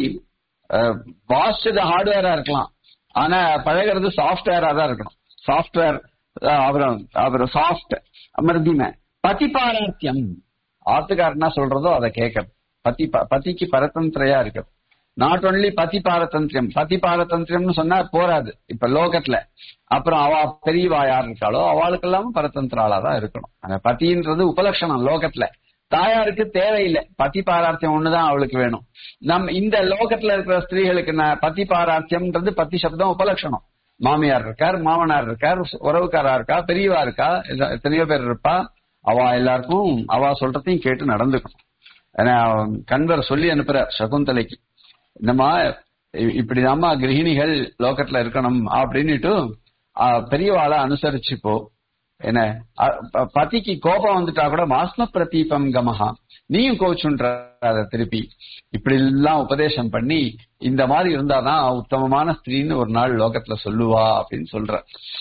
வாஸ்ட் ஹார்ட்வேரா இருக்கலாம் ஆனா பழகிறது சாஃப்ட்வேரா தான் இருக்கணும் சாஃப்ட்வேர் அப்புறம் அப்புறம் சாஃப்ட் அமிர்திமை பதிபாராத்தியம் ஆத்துக்காரனா சொல்றதோ அதை கேட்கணும் பதி ப- பதிக்கு பரதந்திரையா இருக்கு நாட் ஒன்லி பதி பாரதந்திரம் பதி பாரதந்திரம்னு சொன்னா போராது இப்ப லோகத்துல அப்புறம் அவ பெரியவா யார் இருக்காளோ அவளுக்கெல்லாம் பரதந்திராளா தான் இருக்கணும் அந்த பதின்றது உபலட்சணம் லோகத்துல தாயாருக்கு தேவையில்லை பதி பாரார்த்தியம் ஒண்ணுதான் அவளுக்கு வேணும் நம் இந்த லோகத்துல இருக்கிற ஸ்திரீகளுக்கு ந- பதி பாரார்த்தியம்ன்றது பத்தி சப்தம் உபலட்சணம் மாமியார் இருக்கார் மாமனார் இருக்கார் உறவுக்காரா இருக்கா பெரியவா இருக்கா எத- எத்தனையோ பேர் இருப்பா அவ எல்லாருக்கும் அவ சொல்றதையும் கேட்டு நடந்துக்கணும் ஏன்னா கண்வர் சொல்லி அனுப்புறார் சகுந்தலைக்கு இந்தமா இ- இப்படிதாம்மா கிரகிணிகள் லோகத்துல இருக்கணும் அப்படின்னுட்டு ஆ, பெரியவாளை அனுசரிச்சு போ என்ன அ, ப- பதிக்கு கோபம் வந்துட்டா கூட மாஸ்ம பிரதீபம் கமஹா நீயும் கோச்சுன்ற அத திருப்பி இப்படி எல்லாம் உபதேசம் பண்ணி இந்த மாதிரி இருந்தாதான் உத்தமமான ஸ்திரீன்னு ஒரு நாள் லோகத்துல சொல்லுவா அப்படின்னு சொல்ற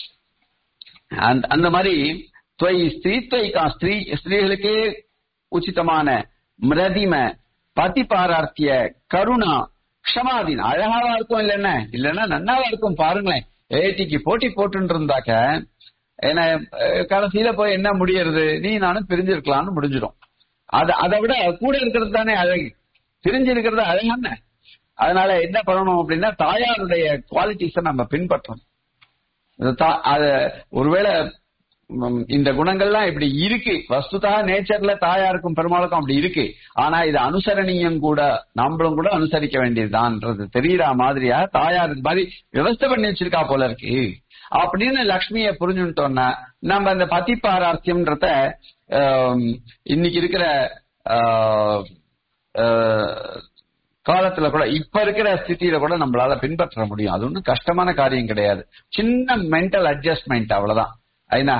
அந்த அந்த மாதிரி துவை ஸ்திரீத்வைகா ஸ்திரீ ஸ்திரீகளுக்கே உச்சிதமான மிரதிம பதி பாரார்த்திய கருணா க்ஷமாதீன் அழகாவா இருக்கும் இல்லைன்னா இல்லைன்னா நன்னாவா இருக்கும் பாருங்களேன் ஏடிக்கு போட்டி போட்டு இருந்தாக்க ஏன்னா அஹ், கடைசியில போய் என்ன முடியறது நீ நானும் பிரிஞ்சிருக்கலாம்னு முடிஞ்சிடும் அது அதை விட கூட இருக்கிறது தானே அழகு பிரிஞ்சிருக்கிறது அழகான அதனால என்ன பண்ணணும் அப்படின்னா தாயாருடைய குவாலிட்டிஸை நம்ம பின்பற்றணும் அது தா- அது ஒருவேளை ம், இந்த குணங்கள்லாம் இப்படி இருக்கு வஸ்துதா நேச்சர்ல தாயாருக்கும் பெருமாளுக்கும் அப்படி இருக்கு ஆனா இது அனுசரணியம் கூட நாமளும் கூட அனுசரிக்க வேண்டியதுதான்ன்றது தெரியற மாதிரியா தாயார் இது மாதிரி விவஸ்தை பண்ணி வச்சிருக்கா போல இருக்கு அப்படின்னு லக்ஷ்மியை புரிஞ்சுட்டோம்னா நம்ம அந்த பதி பாரார்த்தியம்ன்றத ஆம், இன்னைக்கு இருக்கிற ஆ, ஆ, காலத்துல கூட இப்ப இருக்கிற ஸ்திதியில கூட நம்மளால பின்பற்ற முடியும் அது ஒன்றும் கஷ்டமான காரியம் கிடையாது சின்ன மென்டல் அட்ஜஸ்ட்மெண்ட் அவ்வளவுதான் ஐநா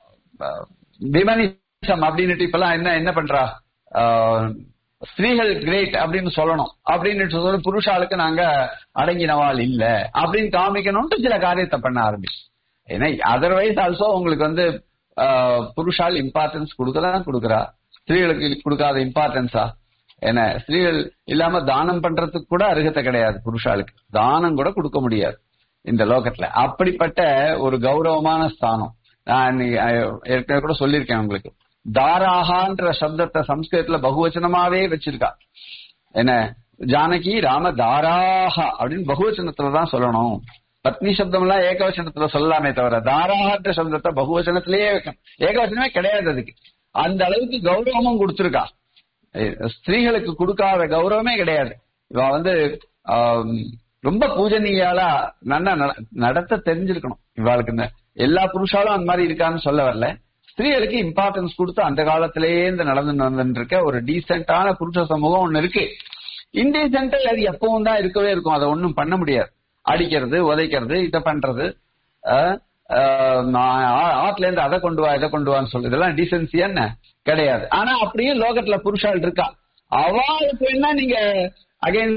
விமனிசம் அப்படின்னுட்டு இப்பெல்லாம் என்ன என்ன பண்றா ஆஹ், ஸ்திரீகள் கிரேட் அப்படின்னு சொல்லணும் அப்படின்னு சொல்லி புருஷாளுக்கு நாங்க அடங்கினவாள் இல்ல அப்படின்னு காமிக்கணும்னு சில காரியத்தை பண்ண ஆரம்பிச்சு ஏன்னா அதர்வைஸ் ஆல்சோ உங்களுக்கு வந்து ஆஹ், புருஷால் இம்பார்ட்டன்ஸ் கொடுக்கதான் கொடுக்குறா ஸ்திரீகளுக்கு கொடுக்காத இம்பார்ட்டன்ஸா என்ன ஸ்திரீகள் இல்லாம தானம் பண்றதுக்கு கூட அருகதை கிடையாது புருஷாளுக்கு தானம் கூட கொடுக்க முடியாது இந்த லோகத்துல அப்படிப்பட்ட ஒரு கௌரவமான ஸ்தானம் நான் இன்னைக்கு, அஹ், ஏற்கனவே கூட சொல்லியிருக்கேன் உங்களுக்கு தாராகான்ற சப்தத்தை சம்ஸ்கிருதத்துல பகுவச்சனமாவே வச்சிருக்கா என்ன ஜானகி ராம தாராஹா அப்படின்னு பகுவச்சனத்துல தான் சொல்லணும் பத்னி சப்தம் எல்லாம் ஏகவச்சனத்துல சொல்லலாமே தவிர தாராஹன்ற சப்தத்தை பகுவச்சனத்திலேயே வைக்கணும் ஏகவச்சனமே கிடையாது அதுக்கு அந்த அளவுக்கு கௌரவமும் கொடுத்திருக்கா அஹ் ஸ்திரீகளுக்கு கொடுக்காத கௌரவமே கிடையாது இவ வந்து ஆம், ரொம்ப பூஜனீயாலா நல்லா நட- நடத்த தெரிஞ்சிருக்கணும் இவாளுக்கு இந்த எல்லா புருஷாலும் அந்த மாதிரி இருக்கான்னு சொல்ல வரல ஸ்திரீகளுக்கு இம்பார்ட்டன்ஸ் கொடுத்து அந்த காலத்திலேயே இந்த நடந்து வந்துட்டு இருக்க ஒரு டீசென்டான புருஷ சமூகம் ஒண்ணு இருக்கு இன்டீசென்டா அது எப்பவும் தான் இருக்கவே இருக்கும் அதை ஒண்ணும் பண்ண முடியாது அடிக்கிறது உதைக்கிறது இதை பண்றது அஹ், அஹ், நான் ஆ- ஆத்துல இருந்து அதை கொண்டு வா இதை கொண்டு வான்னு சொல்லு இதெல்லாம் டீசென்சி என்ன கிடையாது ஆனா அப்படியும் லோகத்துல புருஷால் இருக்கா அவளுக்கு என்ன நீங்க அகைன்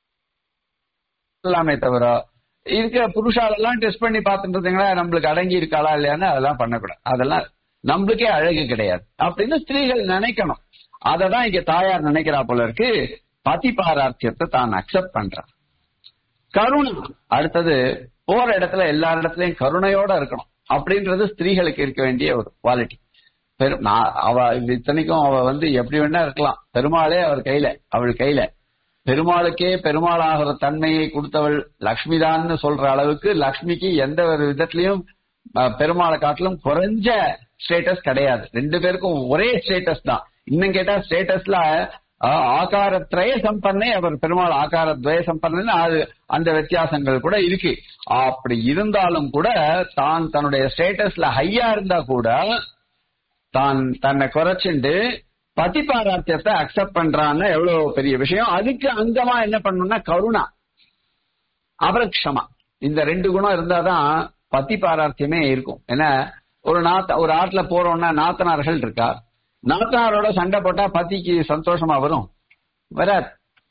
எல்லாமே தவிர இருக்கிற புருஷாலெல்லாம் டெஸ்ட் பண்ணி பார்த்துட்டு இருந்தீங்களா நம்மளுக்கு அடங்கி இருக்காளா இல்லையான்னு அதெல்லாம் பண்ணக்கூடாது அதெல்லாம் நம்மளுக்கே அழகு கிடையாது அப்படின்னு ஸ்திரீகள் நினைக்கணும் அததான் இங்க தாயார் நினைக்கிறா போல இருக்கு பதி பாரார்த்தியத்தை தான் அக்செப்ட் பண்றா கருணை அடுத்தது போற இடத்துல எல்லா இடத்துலயும் கருணையோட இருக்கணும் அப்படின்றது ஸ்திரீகளுக்கு இருக்க வேண்டிய ஒரு குவாலிட்டி பெரும் நான் அவ இது இத்தனைக்கும் அவ வந்து எப்படி வேணா இருக்கலாம் பெருமாளே அவர் கையில அவள் கையில பெருமாளுக்கே பெருமாளாகிற தன்மையை கொடுத்தவள் லக்ஷ்மிதான்னு சொல்ற அளவுக்கு லக்ஷ்மிக்கு எந்த ஒரு விதத்திலையும் அஹ், பெருமாளை காட்டிலும் குறைஞ்ச ஸ்டேட்டஸ் கிடையாது ரெண்டு பேருக்கும் ஒரே ஸ்டேட்டஸ் தான் இன்னும் கேட்டா ஸ்டேட்டஸ்ல ஆகாரத்ரய சம்பன்னே அவர் பெருமாள் ஆகாரத்வய சம்பன்னு அது அந்த வித்தியாசங்கள் கூட இருக்கு அப்படி இருந்தாலும் கூட தான் தன்னுடைய ஸ்டேட்டஸ்ல ஹையா இருந்தா கூட தான் தன்னை குறைச்சுண்டு பதி பாராத்தியத்தை அக்செப்ட் பண்றான்னு எவ்வளவு பெரிய விஷயம் அதுக்கு அங்கமா என்ன பண்ணணும்னா கருணா அப்புறம் க்ஷமா இந்த ரெண்டு குணம் இருந்தாதான் பதி பாரார்த்தியமே இருக்கும் ஏன்னா ஒரு நாத்த ஒரு ஆட்டுல போறோம்னா நாத்தனார்கள் இருக்கா நாத்தனாரோட சண்டை போட்டா பத்திக்கு சந்தோஷமா வரும் வராது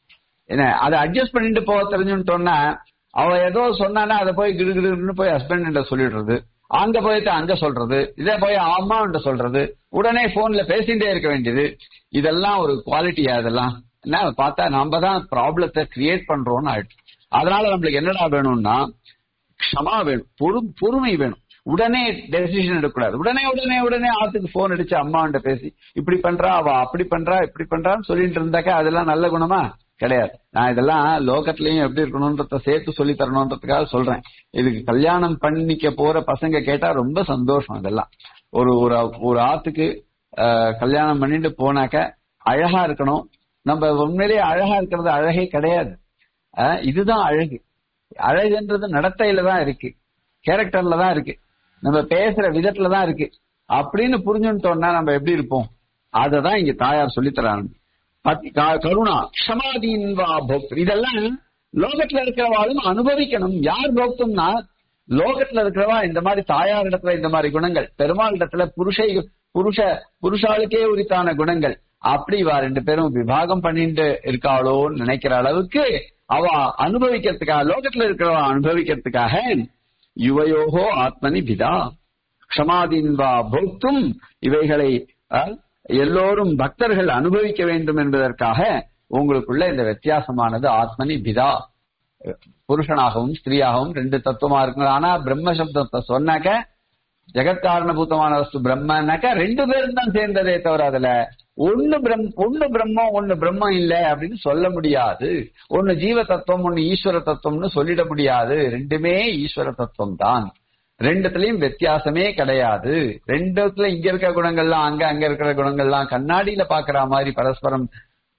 என்ன அதை அட்ஜஸ்ட் பண்ணிட்டு போக தெரிஞ்சுட்டோம்னா அவ ஏதோ சொன்னானா அதை போய் கிடு கிடுன்னு போய் ஹஸ்பண்ட் சொல்லிடுறது அங்க போயிட்டு அங்க சொல்றது இதே போய் அம்மா சொல்றது உடனே போன்ல பேசிட்டே இருக்க வேண்டியது இதெல்லாம் ஒரு குவாலிட்டியா இதெல்லாம் என்ன பார்த்தா நம்ம தான் ப்ராப்ளத்தை கிரியேட் பண்றோம்னு ஆயிடுச்சு அதனால நம்மளுக்கு என்னடா வேணும்னா க்ஷமா வேணும் பொறு பொறுமை வேணும் உடனே டெசிஷன் எடுக்கக்கூடாது உடனே உடனே உடனே ஆத்துக்கு போன் அடிச்சு அம்மாண்ட பேசி இப்படி பண்றா அவ அப்படி பண்றா இப்படி பண்றான்னு சொல்லிட்டு இருந்தாக்கா அதெல்லாம் நல்ல குணமா கிடையாது நான் இதெல்லாம் லோகத்திலயும் எப்படி இருக்கணும்ன்றத சேர்த்து சொல்லி தரணும்ன்றதுக்காக சொல்றேன் இதுக்கு கல்யாணம் பண்ணிக்க போற பசங்க கேட்டா ரொம்ப சந்தோஷம் இதெல்லாம் ஒரு ஒரு ஒரு ஆத்துக்கு ஆஹ், கல்யாணம் பண்ணிட்டு போனாக்க அழகா இருக்கணும் நம்ம உண்மையிலேயே அழகா இருக்கிறது அழகே கிடையாது ஆஹ், இதுதான் அழகு அழகுன்றது நடத்தையில தான் இருக்கு கேரக்டர்ல தான் இருக்கு நம்ம பேசுற விதத்துல தான் இருக்கு அப்படின்னு புரிஞ்சுட்டோம்னா நம்ம எப்படி இருப்போம் அததான் இங்க தாயார் சொல்லித்தராங்க பத்தி- க- கருணா க்ஷமாதீன் வா போக்தர் இதெல்லாம் லோகத்துல இருக்கிறவாளும் அனுபவிக்கணும் யார் போக்தும்னா லோகத்துல இருக்கிறவா இந்த மாதிரி தாயார் இடத்துல இந்த மாதிரி குணங்கள் பெருமாள் இடத்துல புருஷை புருஷ புருஷாளுக்கே உரித்தான குணங்கள் அப்படி இவா ரெண்டு பேரும் விவாகம் பண்ணிட்டு இருக்காளோன்னு நினைக்கிற அளவுக்கு அவ அனுபவிக்கிறதுக்காக லோகத்துல இருக்கிறவா அனுபவிக்கிறதுக்காக யுவயோகோ ஆத்மனி பிதா க்ஷமாதீன் வா போக்தும் இவைகளை அஹ், எல்லோரும் பக்தர்கள் அனுபவிக்க வேண்டும் என்பதற்காக உங்களுக்குள்ள இந்த வித்தியாசமானது ஆத்மனி பிதா புருஷனாகவும் ஸ்திரீயாகவும் ரெண்டு தத்துவமா இருக்கு ஆனா பிரம்ம சப்தத்தை சொன்னாக்க ஜெகத்காரணபூதமான வஸ்து பிரம்மனாக்க ரெண்டு பேரும் தான் சேர்ந்ததே தவிர அதுல ஒண்ணு பிரம் ஒண்ணு பிரம்மம் ஒண்ணு பிரம்மம் இல்ல அப்படின்னு சொல்ல முடியாது ஒண்ணு ஜீவ தத்துவம் ஒண்ணு ஈஸ்வர தத்துவம்னு சொல்லிட முடியாது ரெண்டுமே ஈஸ்வர தத்துவம் தான் ரெண்டுத்துலயும் வித்தியாசமே கிடையாது ரெண்டுத்துல இங்க இருக்கிற குணங்கள்லாம் அங்க அங்க இருக்கிற குணங்கள்லாம் கண்ணாடியில பாக்குற மாதிரி பரஸ்பரம்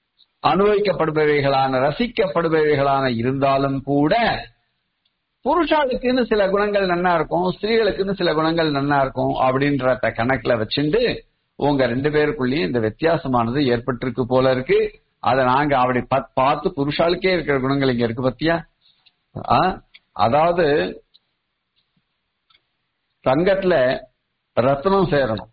அனுபவிக்கப்படுபவைகளான ரசிக்கப்படுபவைகளான இருந்தாலும் கூட புருஷாளுக்குன்னு சில குணங்கள் நன்னா இருக்கும் ஸ்திரீகளுக்குன்னு சில குணங்கள் நன்னா இருக்கும் அப்படின்றத கணக்குல வச்சுண்டு உங்க ரெண்டு பேருக்குள்ளேயும் இந்த வித்தியாசமானது ஏற்பட்டிருக்கு போல இருக்கு அத நாங்க அப்படி பா- பார்த்து புருஷாளுக்கே இருக்கிற குணங்கள் இங்க இருக்கு பத்தியா ஆ? அதாவது தங்கத்துல ரத்னம் சேரணும்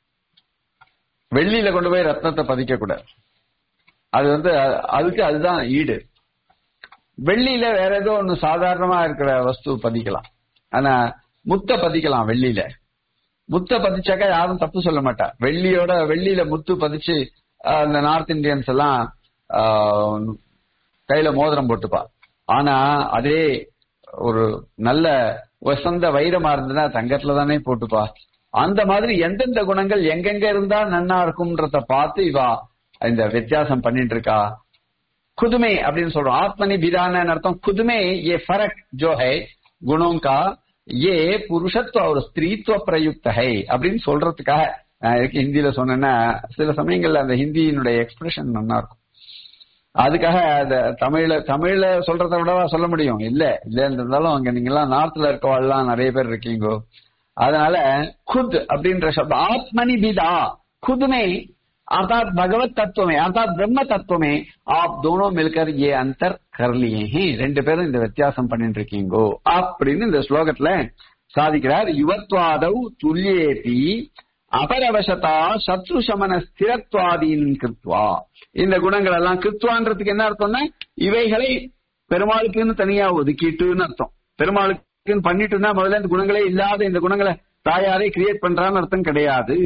வெள்ளியில கொண்டு போய் ரத்னத்தை பதிக்க கூடாது அது வந்து அ- அதுக்கு அதுதான் ஈடு வெள்ளியில வேற ஏதோ ஒண்ணு சாதாரணமா இருக்கிற வஸ்து பதிக்கலாம் ஆனா முத்த பதிக்கலாம் வெள்ளியில முத்த பதிச்சாக்கா யாரும் தப்பு சொல்ல மாட்டா வெள்ளியோட வெள்ளியில முத்து பதிச்சு ஆஹ், அந்த நார்த் இந்தியன்ஸ் எல்லாம் ஆஹ், கையில மோதிரம் போட்டுப்பா ஆனா அதே ஒரு நல்ல வசந்த வைரமா இருந்ததுன்னா தங்கத்துல தானே போட்டுப்பா அந்த மாதிரி எந்தெந்த குணங்கள் எங்கெங்க இருந்தா நன்னா இருக்கும்ன்றத பார்த்து இவா இந்த வித்தியாசம் பண்ணிட்டு இருக்கா खुदमे அப்படின்னு சொல்றோம் ஆத்மனி பிதான அர்த்தம் खुदमे ये फर्क जो है गुणों का ये पुरुषत्व और स्त्रीत्व प्रयुक्त है அப்படின்னு சொல்றதுக்காக நான் இதுக்கு ஹிந்தியில சொன்னேன்னா சில சமயங்கள்ல அந்த ஹிந்தியினுடைய எக்ஸ்பிரஷன் நல்லா இருக்கும் அதுக்காக அந்த தமிழ்ல தமிழ்ல சொல்றதை விடவா சொல்ல முடியும் இல்ல இல்ல இருந்தாலும் அங்க நீங்க எல்லாம் நார்த்ல இருக்கவாள்லாம் நிறைய பேர் இருக்கீங்க அதனால खुद அப்படின்ற சப்தம் ஆத்மனி பிதா खुद में अर्थात भगवत तत्व में अर्थात ब्रह्म तत्व में आप दोनों मिलकर ये अंतर कर लिए हैं ரெண்டு பேரும் இந்த வித்தியாசம் பண்ணிட்டு இருக்கீங்கோ அப்படின்னு இந்த ஸ்லோகத்துல சாதிக்கிறார் யுவத்வாதவ் துல்லியேபி அபரவசதா சத்ரு சமன ஸ்திரத்வாதீன் கிருத்வா இந்த குணங்கள் எல்லாம் கிருத்வான்றதுக்கு என்ன அர்த்தம்னா இவைகளை பெருமாளுக்குன்னு தனியா ஒதுக்கிட்டுன்னு அர்த்தம் பெருமாளுக்குன்னு பண்ணிட்டுன்னா முதல்ல இந்த குணங்களே இல்லாத இந்த குணங்களை தாயாரே கிரியேட் பண்றான்னு அர்த்தம் கிடையாது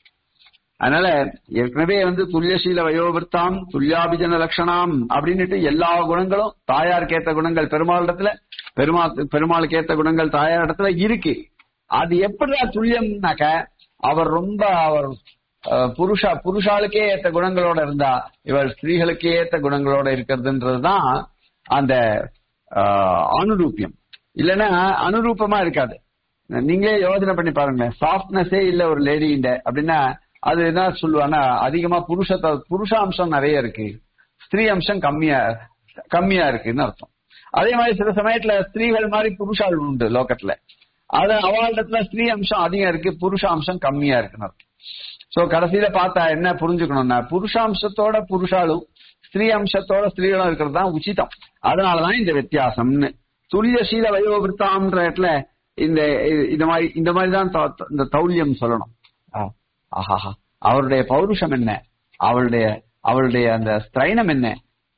அதனால ஏற்கனவே வந்து துல்லியசீல வயோவிருத்தாம் துல்லியாபிஜன லட்சணாம் அப்படின்னுட்டு எல்லா குணங்களும் தாயாருக்கு ஏத்த குணங்கள் பெருமாள் இடத்துல பெருமா பெருமாளுக்கு ஏத்த குணங்கள் தாயார் இடத்துல இருக்கு அது எப்படிடா துல்லியம்னாக்க அவர் ரொம்ப அவர் அஹ், புருஷா புருஷாளுக்கே ஏத்த குணங்களோட இருந்தா இவர் ஸ்திரீகளுக்கே ஏத்த குணங்களோட இருக்கிறதுன்றதுதான் அந்த அஹ், அனுரூபியம் இல்லைன்னா அனுரூபமா இருக்காது நீங்களே யோசனை பண்ணி பாருங்க சாஃப்ட்னஸே இல்ல ஒரு லேடிண்ட அப்படின்னா அது என்ன சொல்லுவான்னா அதிகமா புருஷ புருஷ அம்சம் நிறைய இருக்கு ஸ்திரீ அம்சம் கம்மியா கம்மியா இருக்குன்னு அர்த்தம் அதே மாதிரி சில சமயத்துல ஸ்திரீகள் மாதிரி புருஷாள் உண்டு லோகத்துல அது அவாளிடத்துல ஸ்திரீ அம்சம் அதிகம் இருக்கு புருஷ அம்சம் கம்மியா இருக்குன்னு அர்த்தம் சோ கடைசியில பார்த்தா என்ன புரிஞ்சுக்கணும்னா புருஷாம்சத்தோட புருஷாலும் ஸ்திரீ அம்சத்தோட ஸ்திரீகளும் இருக்கிறது தான் உச்சிதம் அதனாலதான் இந்த வித்தியாசம்னு துல்லியசீல வயோவிருத்தாம்ன்ற இடத்துல இந்த இ- இந்த மாதிரி இந்த மாதிரி தான் தௌ- இந்த தௌல்யம் சொல்லணும் ஆ, ஆஹாஹா அவருடைய பௌருஷம் என்ன அவளுடைய அவளுடைய அந்த ஸ்திரைனம் என்ன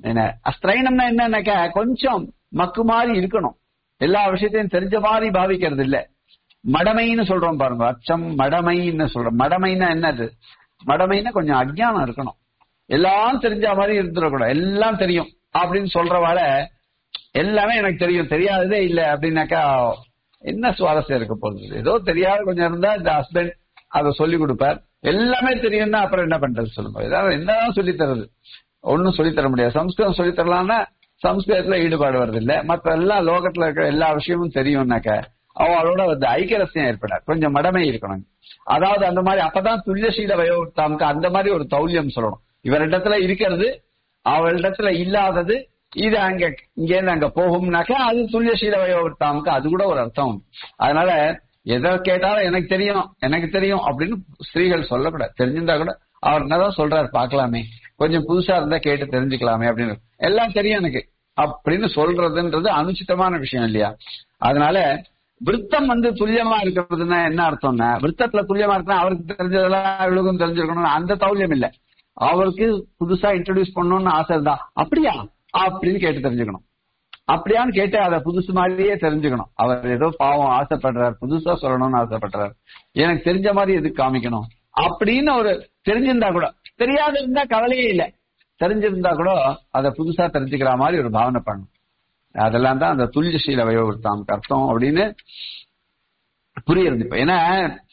என்ன ஸ்திரைனம்னா என்னன்னாக்கா கொஞ்சம் மக்கு மாதிரி இருக்கணும் எல்லா விஷயத்தையும் தெரிஞ்ச மாதிரி பாவிக்கிறது இல்ல மடமைன்னு சொல்றோம் பாருங்க அச்சம் மடமைன்னு சொல்றோம் மடமைன்னா என்னது மடமைன்னா கொஞ்சம் அஜ்ஞானம் இருக்கணும் எல்லாம் தெரிஞ்ச மாதிரி இருந்துடக்கூடாது எல்லாம் தெரியும் அப்படின்னு சொல்றவால எல்லாமே எனக்கு தெரியும் தெரியாததே இல்ல அப்படின்னாக்கா என்ன சுவாரஸ்யம் இருக்க போகுது ஏதோ தெரியாத கொஞ்சம் இருந்தா இந்த ஹஸ்பண்ட் அதை சொல்லி கொடுப்பார் எல்லாமே தெரியும்னா அப்புறம் என்ன பண்றது சொல்லுங்க ஏதாவது என்னதான் சொல்லி தருது ஒன்னும் சொல்லி தர முடியாது சம்ஸ்கிருதம் சொல்லி தரலாம்னா சம்ஸ்கிருதத்துல ஈடுபாடு வருது இல்ல மற்ற எல்லா லோகத்துல இருக்கிற எல்லா விஷயமும் தெரியும்னாக்க அவளோட வந்து ஐக்கியரசியம் ஏற்படாது கொஞ்சம் மடமை இருக்கணும் அதாவது அந்த மாதிரி அப்பதான் துல்லியசீல வயோத்தாமுக்கு அந்த மாதிரி ஒரு தௌல்யம் சொல்லணும் இவரிடத்துல இருக்கிறது அவளிடத்துல இல்லாதது இது அங்க இங்க இருந்து அங்க போகும்னாக்கா அது துல்லியசீல வயோத்தாமுக்கு அது கூட ஒரு அர்த்தம் உண்டு. அதனால எதை கேட்டாலும் எனக்கு தெரியும் எனக்கு தெரியும் அப்படின்னு ஸ்திரீகள் சொல்லக்கூடாது தெரிஞ்சிருந்தா கூட அவர் என்னதான் சொல்றாரு பார்க்கலாமே கொஞ்சம் புதுசா இருந்தா கேட்டு தெரிஞ்சுக்கலாமே அப்படின்னு எல்லாம் தெரியும் எனக்கு அப்படின்னு சொல்றதுன்றது அனுச்சிதமான விஷயம் இல்லையா அதனால விருத்தம் வந்து துல்லியமா இருக்கிறதுன்னா என்ன அர்த்தம்னா விருத்தத்துல துல்லியமா இருக்குன்னா அவருக்கு தெரிஞ்சதெல்லாம் இவளுக்கும் தெரிஞ்சிருக்கணும் அந்த தௌல்யம் இல்ல அவருக்கு புதுசா இன்ட்ரடியூஸ் பண்ணணும்னு ஆசை இருந்தா அப்படியா அப்படின்னு கேட்டு தெரிஞ்சுக்கணும் அப்படியான்னு கேட்டு அதை புதுசு மாதிரியே தெரிஞ்சுக்கணும் அவர் ஏதோ பாவம் ஆசைப்படுறார் புதுசா சொல்லணும்னு ஆசைப்படுறாரு எனக்கு தெரிஞ்ச மாதிரி எதுக்கு காமிக்கணும் அப்படின்னு ஒரு தெரிஞ்சிருந்தா கூட தெரியாத இருந்தா கவலையே இல்லை தெரிஞ்சிருந்தா கூட அதை புதுசா தெரிஞ்சுக்கிற மாதிரி ஒரு பாவனை பண்ணும் அதெல்லாம் தான் அந்த துல்லியசீல வயோவிருத்தாம் அர்த்தம் அப்படின்னு புரியுறது இப்ப ஏன்னா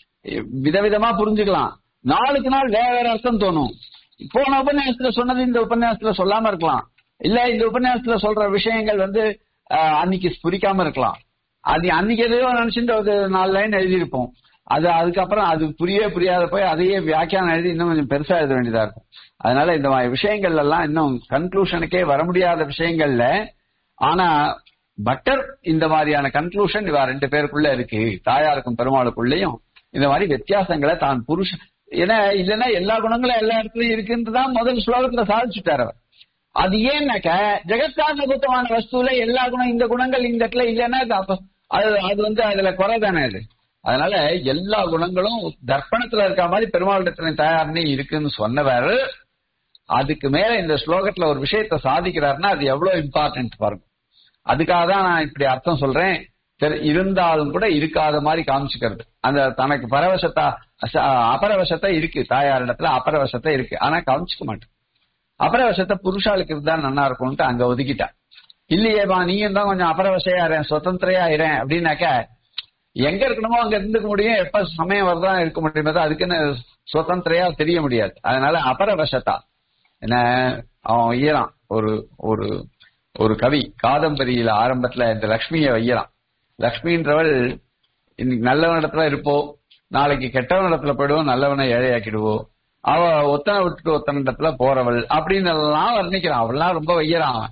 விதவிதமா புரிஞ்சுக்கலாம் நாளுக்கு நாள் வேற வேற அர்த்தம் தோணும் போன உபன்யாசத்துல சொன்னது இந்த உபன்யாசத்துல சொல்லாம இருக்கலாம் இல்ல இந்த உபன்யாசத்துல சொல்ற விஷயங்கள் வந்து ஆஹ், அன்னைக்கு ஸ்புரிக்காம இருக்கலாம் அது அன்னைக்கு எதையோ நினைச்சுட்டு ஒரு நாலு லைன் எழுதியிருப்போம் அது அதுக்கப்புறம் அது புரியவே புரியாத போய் அதையே வியாக்கியானம் எழுதி இன்னும் கொஞ்சம் பெருசா எழுத வேண்டியதா இருக்கும் அதனால இந்த மாதிரி விஷயங்கள் எல்லாம் இன்னும் கன்க்ளூஷனுக்கே வர முடியாத விஷயங்கள்ல ஆனா பட்டர் இந்த மாதிரியான கன்க்ளூஷன் இவ ரெண்டு பேருக்குள்ள இருக்கு தாயாருக்கும் பெருமாளுக்குள்ளேயும் இந்த மாதிரி வித்தியாசங்களை தான் புருஷ ஏன்னா இல்லைன்னா எல்லா குணங்களும் எல்லா இடத்துலயும் இருக்குன்றதான் முதல் ஸ்லோகத்துல சாதிச்சுட்டார் அவர் அது ஏன்னாக்க ஜெகத்காரணபூத்தமான வஸ்துல எல்லா குணம் இந்த குணங்கள் இந்த இடத்துல இல்லைன்னா அது அப்ப அது அது வந்து அதுல குறை தானே அது அதனால எல்லா குணங்களும் தர்ப்பணத்துல இருக்க மாதிரி பெருமாளிடத்துல தயார்னே இருக்குன்னு சொன்னவர் அதுக்கு மேல இந்த ஸ்லோகத்துல ஒரு விஷயத்த சாதிக்கிறாருன்னா அது எவ்வளவு இம்பார்ட்டன்ட் பாருங்க அதுக்காக தான் நான் இப்படி அர்த்தம் சொல்றேன் சரி, இருந்தாலும் கூட இருக்காத மாதிரி காமிச்சுக்கிறது அந்த தனக்கு பரவசத்தா அச- அபரவசத்தை இருக்கு தாயாரிடத்துல அபரவசத்தை இருக்கு ஆனா காமிச்சுக்க மாட்டேன் அபரவசத்தை புருஷாளுக்கு இருந்தா நல்லா இருக்கும்ட்டு அங்க ஒதுக்கிட்டா இல்லையேமா நீயும் தான் கொஞ்சம் அபரவசையா இரேன் சுதந்திரையா இரேன் அப்படின்னாக்க எங்க இருக்கணுமோ அங்க இருந்துக்க முடியும் எப்ப சமயம் வருதா இருக்க முடியுமோ அதுக்குன்னு சுதந்திரையா தெரிய முடியாது அதனால அபரவசத்தா என்ன அவன் வையறான் ஒரு ஒரு ஒரு கவி காதம்பரியில ஆரம்பத்துல இந்த லக்ஷ்மிய வையறான் லக்ஷ்மின்றவள் இன்னைக்கு நல்லவன் இடத்துல இருப்போம் நாளைக்கு கெட்டவன் இடத்துல போயிடுவோம் நல்லவனை ஏழையாக்கிடுவோம் அவ ஒத்தனை விட்டுட்டு ஒத்தனை இடத்துல போறவள் அப்படின்னு எல்லாம் வர்ணிக்கிறான் அவள்லாம் ரொம்ப வையறான் அவன்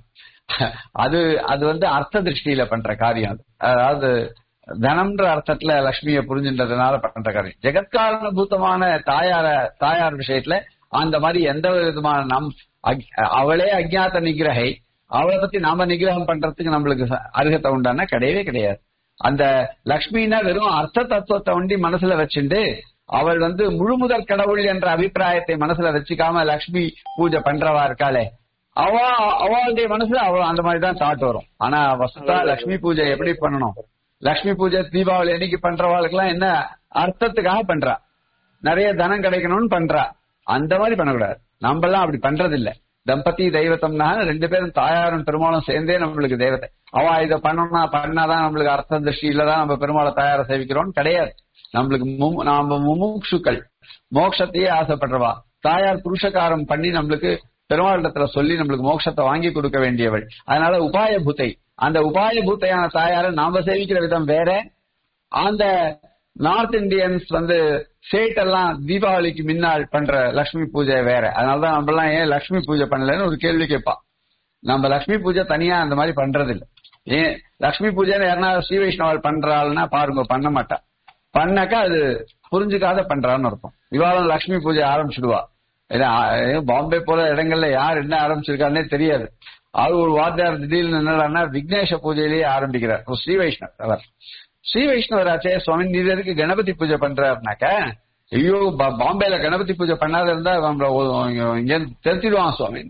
அது அது வந்து அர்த்த திருஷ்டியில பண்ற காரியம் அது அதாவது தனம்ன்ற அர்த்தத்துல லக்ஷ்மியை புரிஞ்சுன்றதுனால பண்ற காரியம் ஜெகத்காரண பூத்தமான தாயார தாயார் விஷயத்துல அந்த மாதிரி எந்த விதமான நம் அக்- அவளே அஜ்ஞாத நிகிரகை அவளை பத்தி நாம நிகிரகம் பண்றதுக்கு நம்மளுக்கு ச- அருகதை உண்டானா கிடையவே கிடையாது அந்த லக்ஷ்மினா வெறும் அர்த்த தத்துவத்தை ஒண்டி மனசுல வச்சுண்டு அவள் வந்து முழுமுதற் கடவுள் என்ற அபிப்பிராயத்தை மனசுல வச்சுக்காம லக்ஷ்மி பூஜை பண்றவா இருக்காளே அவ அவளுடைய மனசுல அவ அந்த மாதிரி தான் தாட் வரும் ஆனா வசுதா லக்ஷ்மி பூஜை எப்படி பண்ணணும் லக்ஷ்மி பூஜை தீபாவளி அன்னைக்கு பண்றவாளுக்கெல்லாம் என்ன அர்த்தத்துக்காக பண்றா நிறைய தனம் கிடைக்கணும்னு பண்றா அந்த மாதிரி பண்ணக்கூடாது நம்ம எல்லாம் அப்படி பண்றது இல்ல தம்பதி தெய்வத்தம்னா ரெண்டு பேரும் தாயாரும் பெருமாளும் சேர்ந்தே நம்மளுக்கு தெய்வத்தை அவ இதை பண்ணணும்னா பண்ணாதான் நம்மளுக்கு அர்த்த திருஷ்டியில தான் நம்ம பெருமாளை தாயார சேவிக்கிறோம் கிடையாது நம்மளுக்கு மு- நாம முமுட்சுக்கள் மோட்சத்தையே ஆசைப்படுறவா தாயார் புருஷகாரம் பண்ணி நம்மளுக்கு பெருமாளிடத்துல சொல்லி நம்மளுக்கு மோட்சத்தை வாங்கி கொடுக்க வேண்டியவள் அதனால உபாய பூத்தை அந்த உபாய பூத்தையான தாயாரை நாம சேவிக்கிற விதம் வேற அந்த நார்த் இந்தியன்ஸ் வந்து ஸ்டேட் எல்லாம் தீபாவளிக்கு முன்னால் பண்ற லக்ஷ்மி பூஜை வேற அதனாலதான் நம்ம எல்லாம் ஏன் லக்ஷ்மி பூஜை பண்ணலன்னு ஒரு கேள்வி கேட்பா நம்ம லக்ஷ்மி பூஜை தனியா அந்த மாதிரி பண்றது இல்ல ஏன் லக்ஷ்மி பூஜைன்னு யாருன்னா ஸ்ரீ வைஷ்ணவள் பண்றாள்னா பாருங்க பண்ண மாட்டா பண்ணாக்கா அது புரிஞ்சுக்காத பண்றான்னு அர்த்தம் இவாளும் லக்ஷ்மி பூஜை ஆரம்பிச்சிடுவா ஏன்னா, அஹ், பாம்பே போல இடங்கள்ல யார் என்ன ஆரம்பிச்சிருக்காருன்னே தெரியாது அது ஒரு வாத்தியார் திடீர்னு என்னடான்னா விக்னேஷ பூஜையிலேயே ஆரம்பிக்கிறார் ஒரு ஸ்ரீ வைஷ்ணவ் அவர் ஸ்ரீ வைஷ்ணவராச்சே சுவாமி நீர் எதுக்கு கணபதி பூஜை பண்றாருனாக்க ஐயோ பா- பாம்பேல கணபதி பூஜை பண்ணாத இருந்தா நம்மள ஒ- இங்க திருத்திடுவான் சுவாமி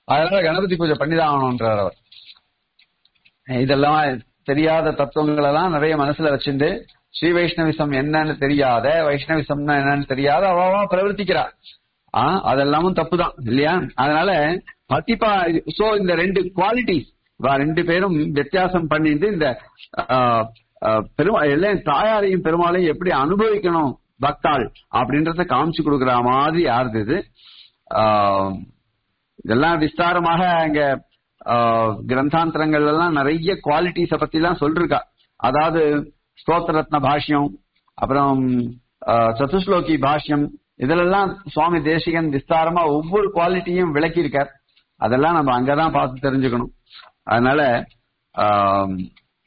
அதனால கணபதி பூஜை பண்ணிதான் ஆகணும்ன்றார் அவர் இதெல்லாம் தெரியாத தத்துவங்கள் எல்லாம் நிறைய மனசுல வச்சுட்டு ஸ்ரீ வைஷ்ணவிசம் என்னன்னு தெரியாத வைஷ்ணவிசம்னா என்னன்னு தெரியாத அவாவா பிரவர்த்திக்கிறா ஆஹ் அதெல்லாமும் தப்புதான் இல்லையா அதனால பத்திப்பா சோ இந்த ரெண்டு குவாலிட்டிஸ் ரெண்டு பேரும் வித்தியாசம் பண்ணிட்டு இந்த ஆஹ், ஆஹ், பெருமா எல்லாம் தாயாரையும் பெருமாளையும் எப்படி அனுபவிக்கணும் பக்தாள் அப்படின்றத காமிச்சு கொடுக்கிற மாதிரி யாருது இது ஆஹ், இதெல்லாம் விஸ்தாரமாக அங்க ஆஹ், கிரந்தாந்தரங்கள் எல்லாம் நிறைய குவாலிட்டிஸ பத்தி எல்லாம் சொல்லிருக்கா அதாவது ஸ்தோத்திரத்ன பாஷ்யம் அப்புறம் ஆஹ், சதுஸ்லோகி பாஷ்யம் இதுலெல்லாம் சுவாமி தேசிகன் விஸ்தாரமா ஒவ்வொரு குவாலிட்டியும் விளக்கியிருக்கார் அதெல்லாம் நம்ம அங்கதான் பார்த்து தெரிஞ்சுக்கணும் அதனால ஆஹ்,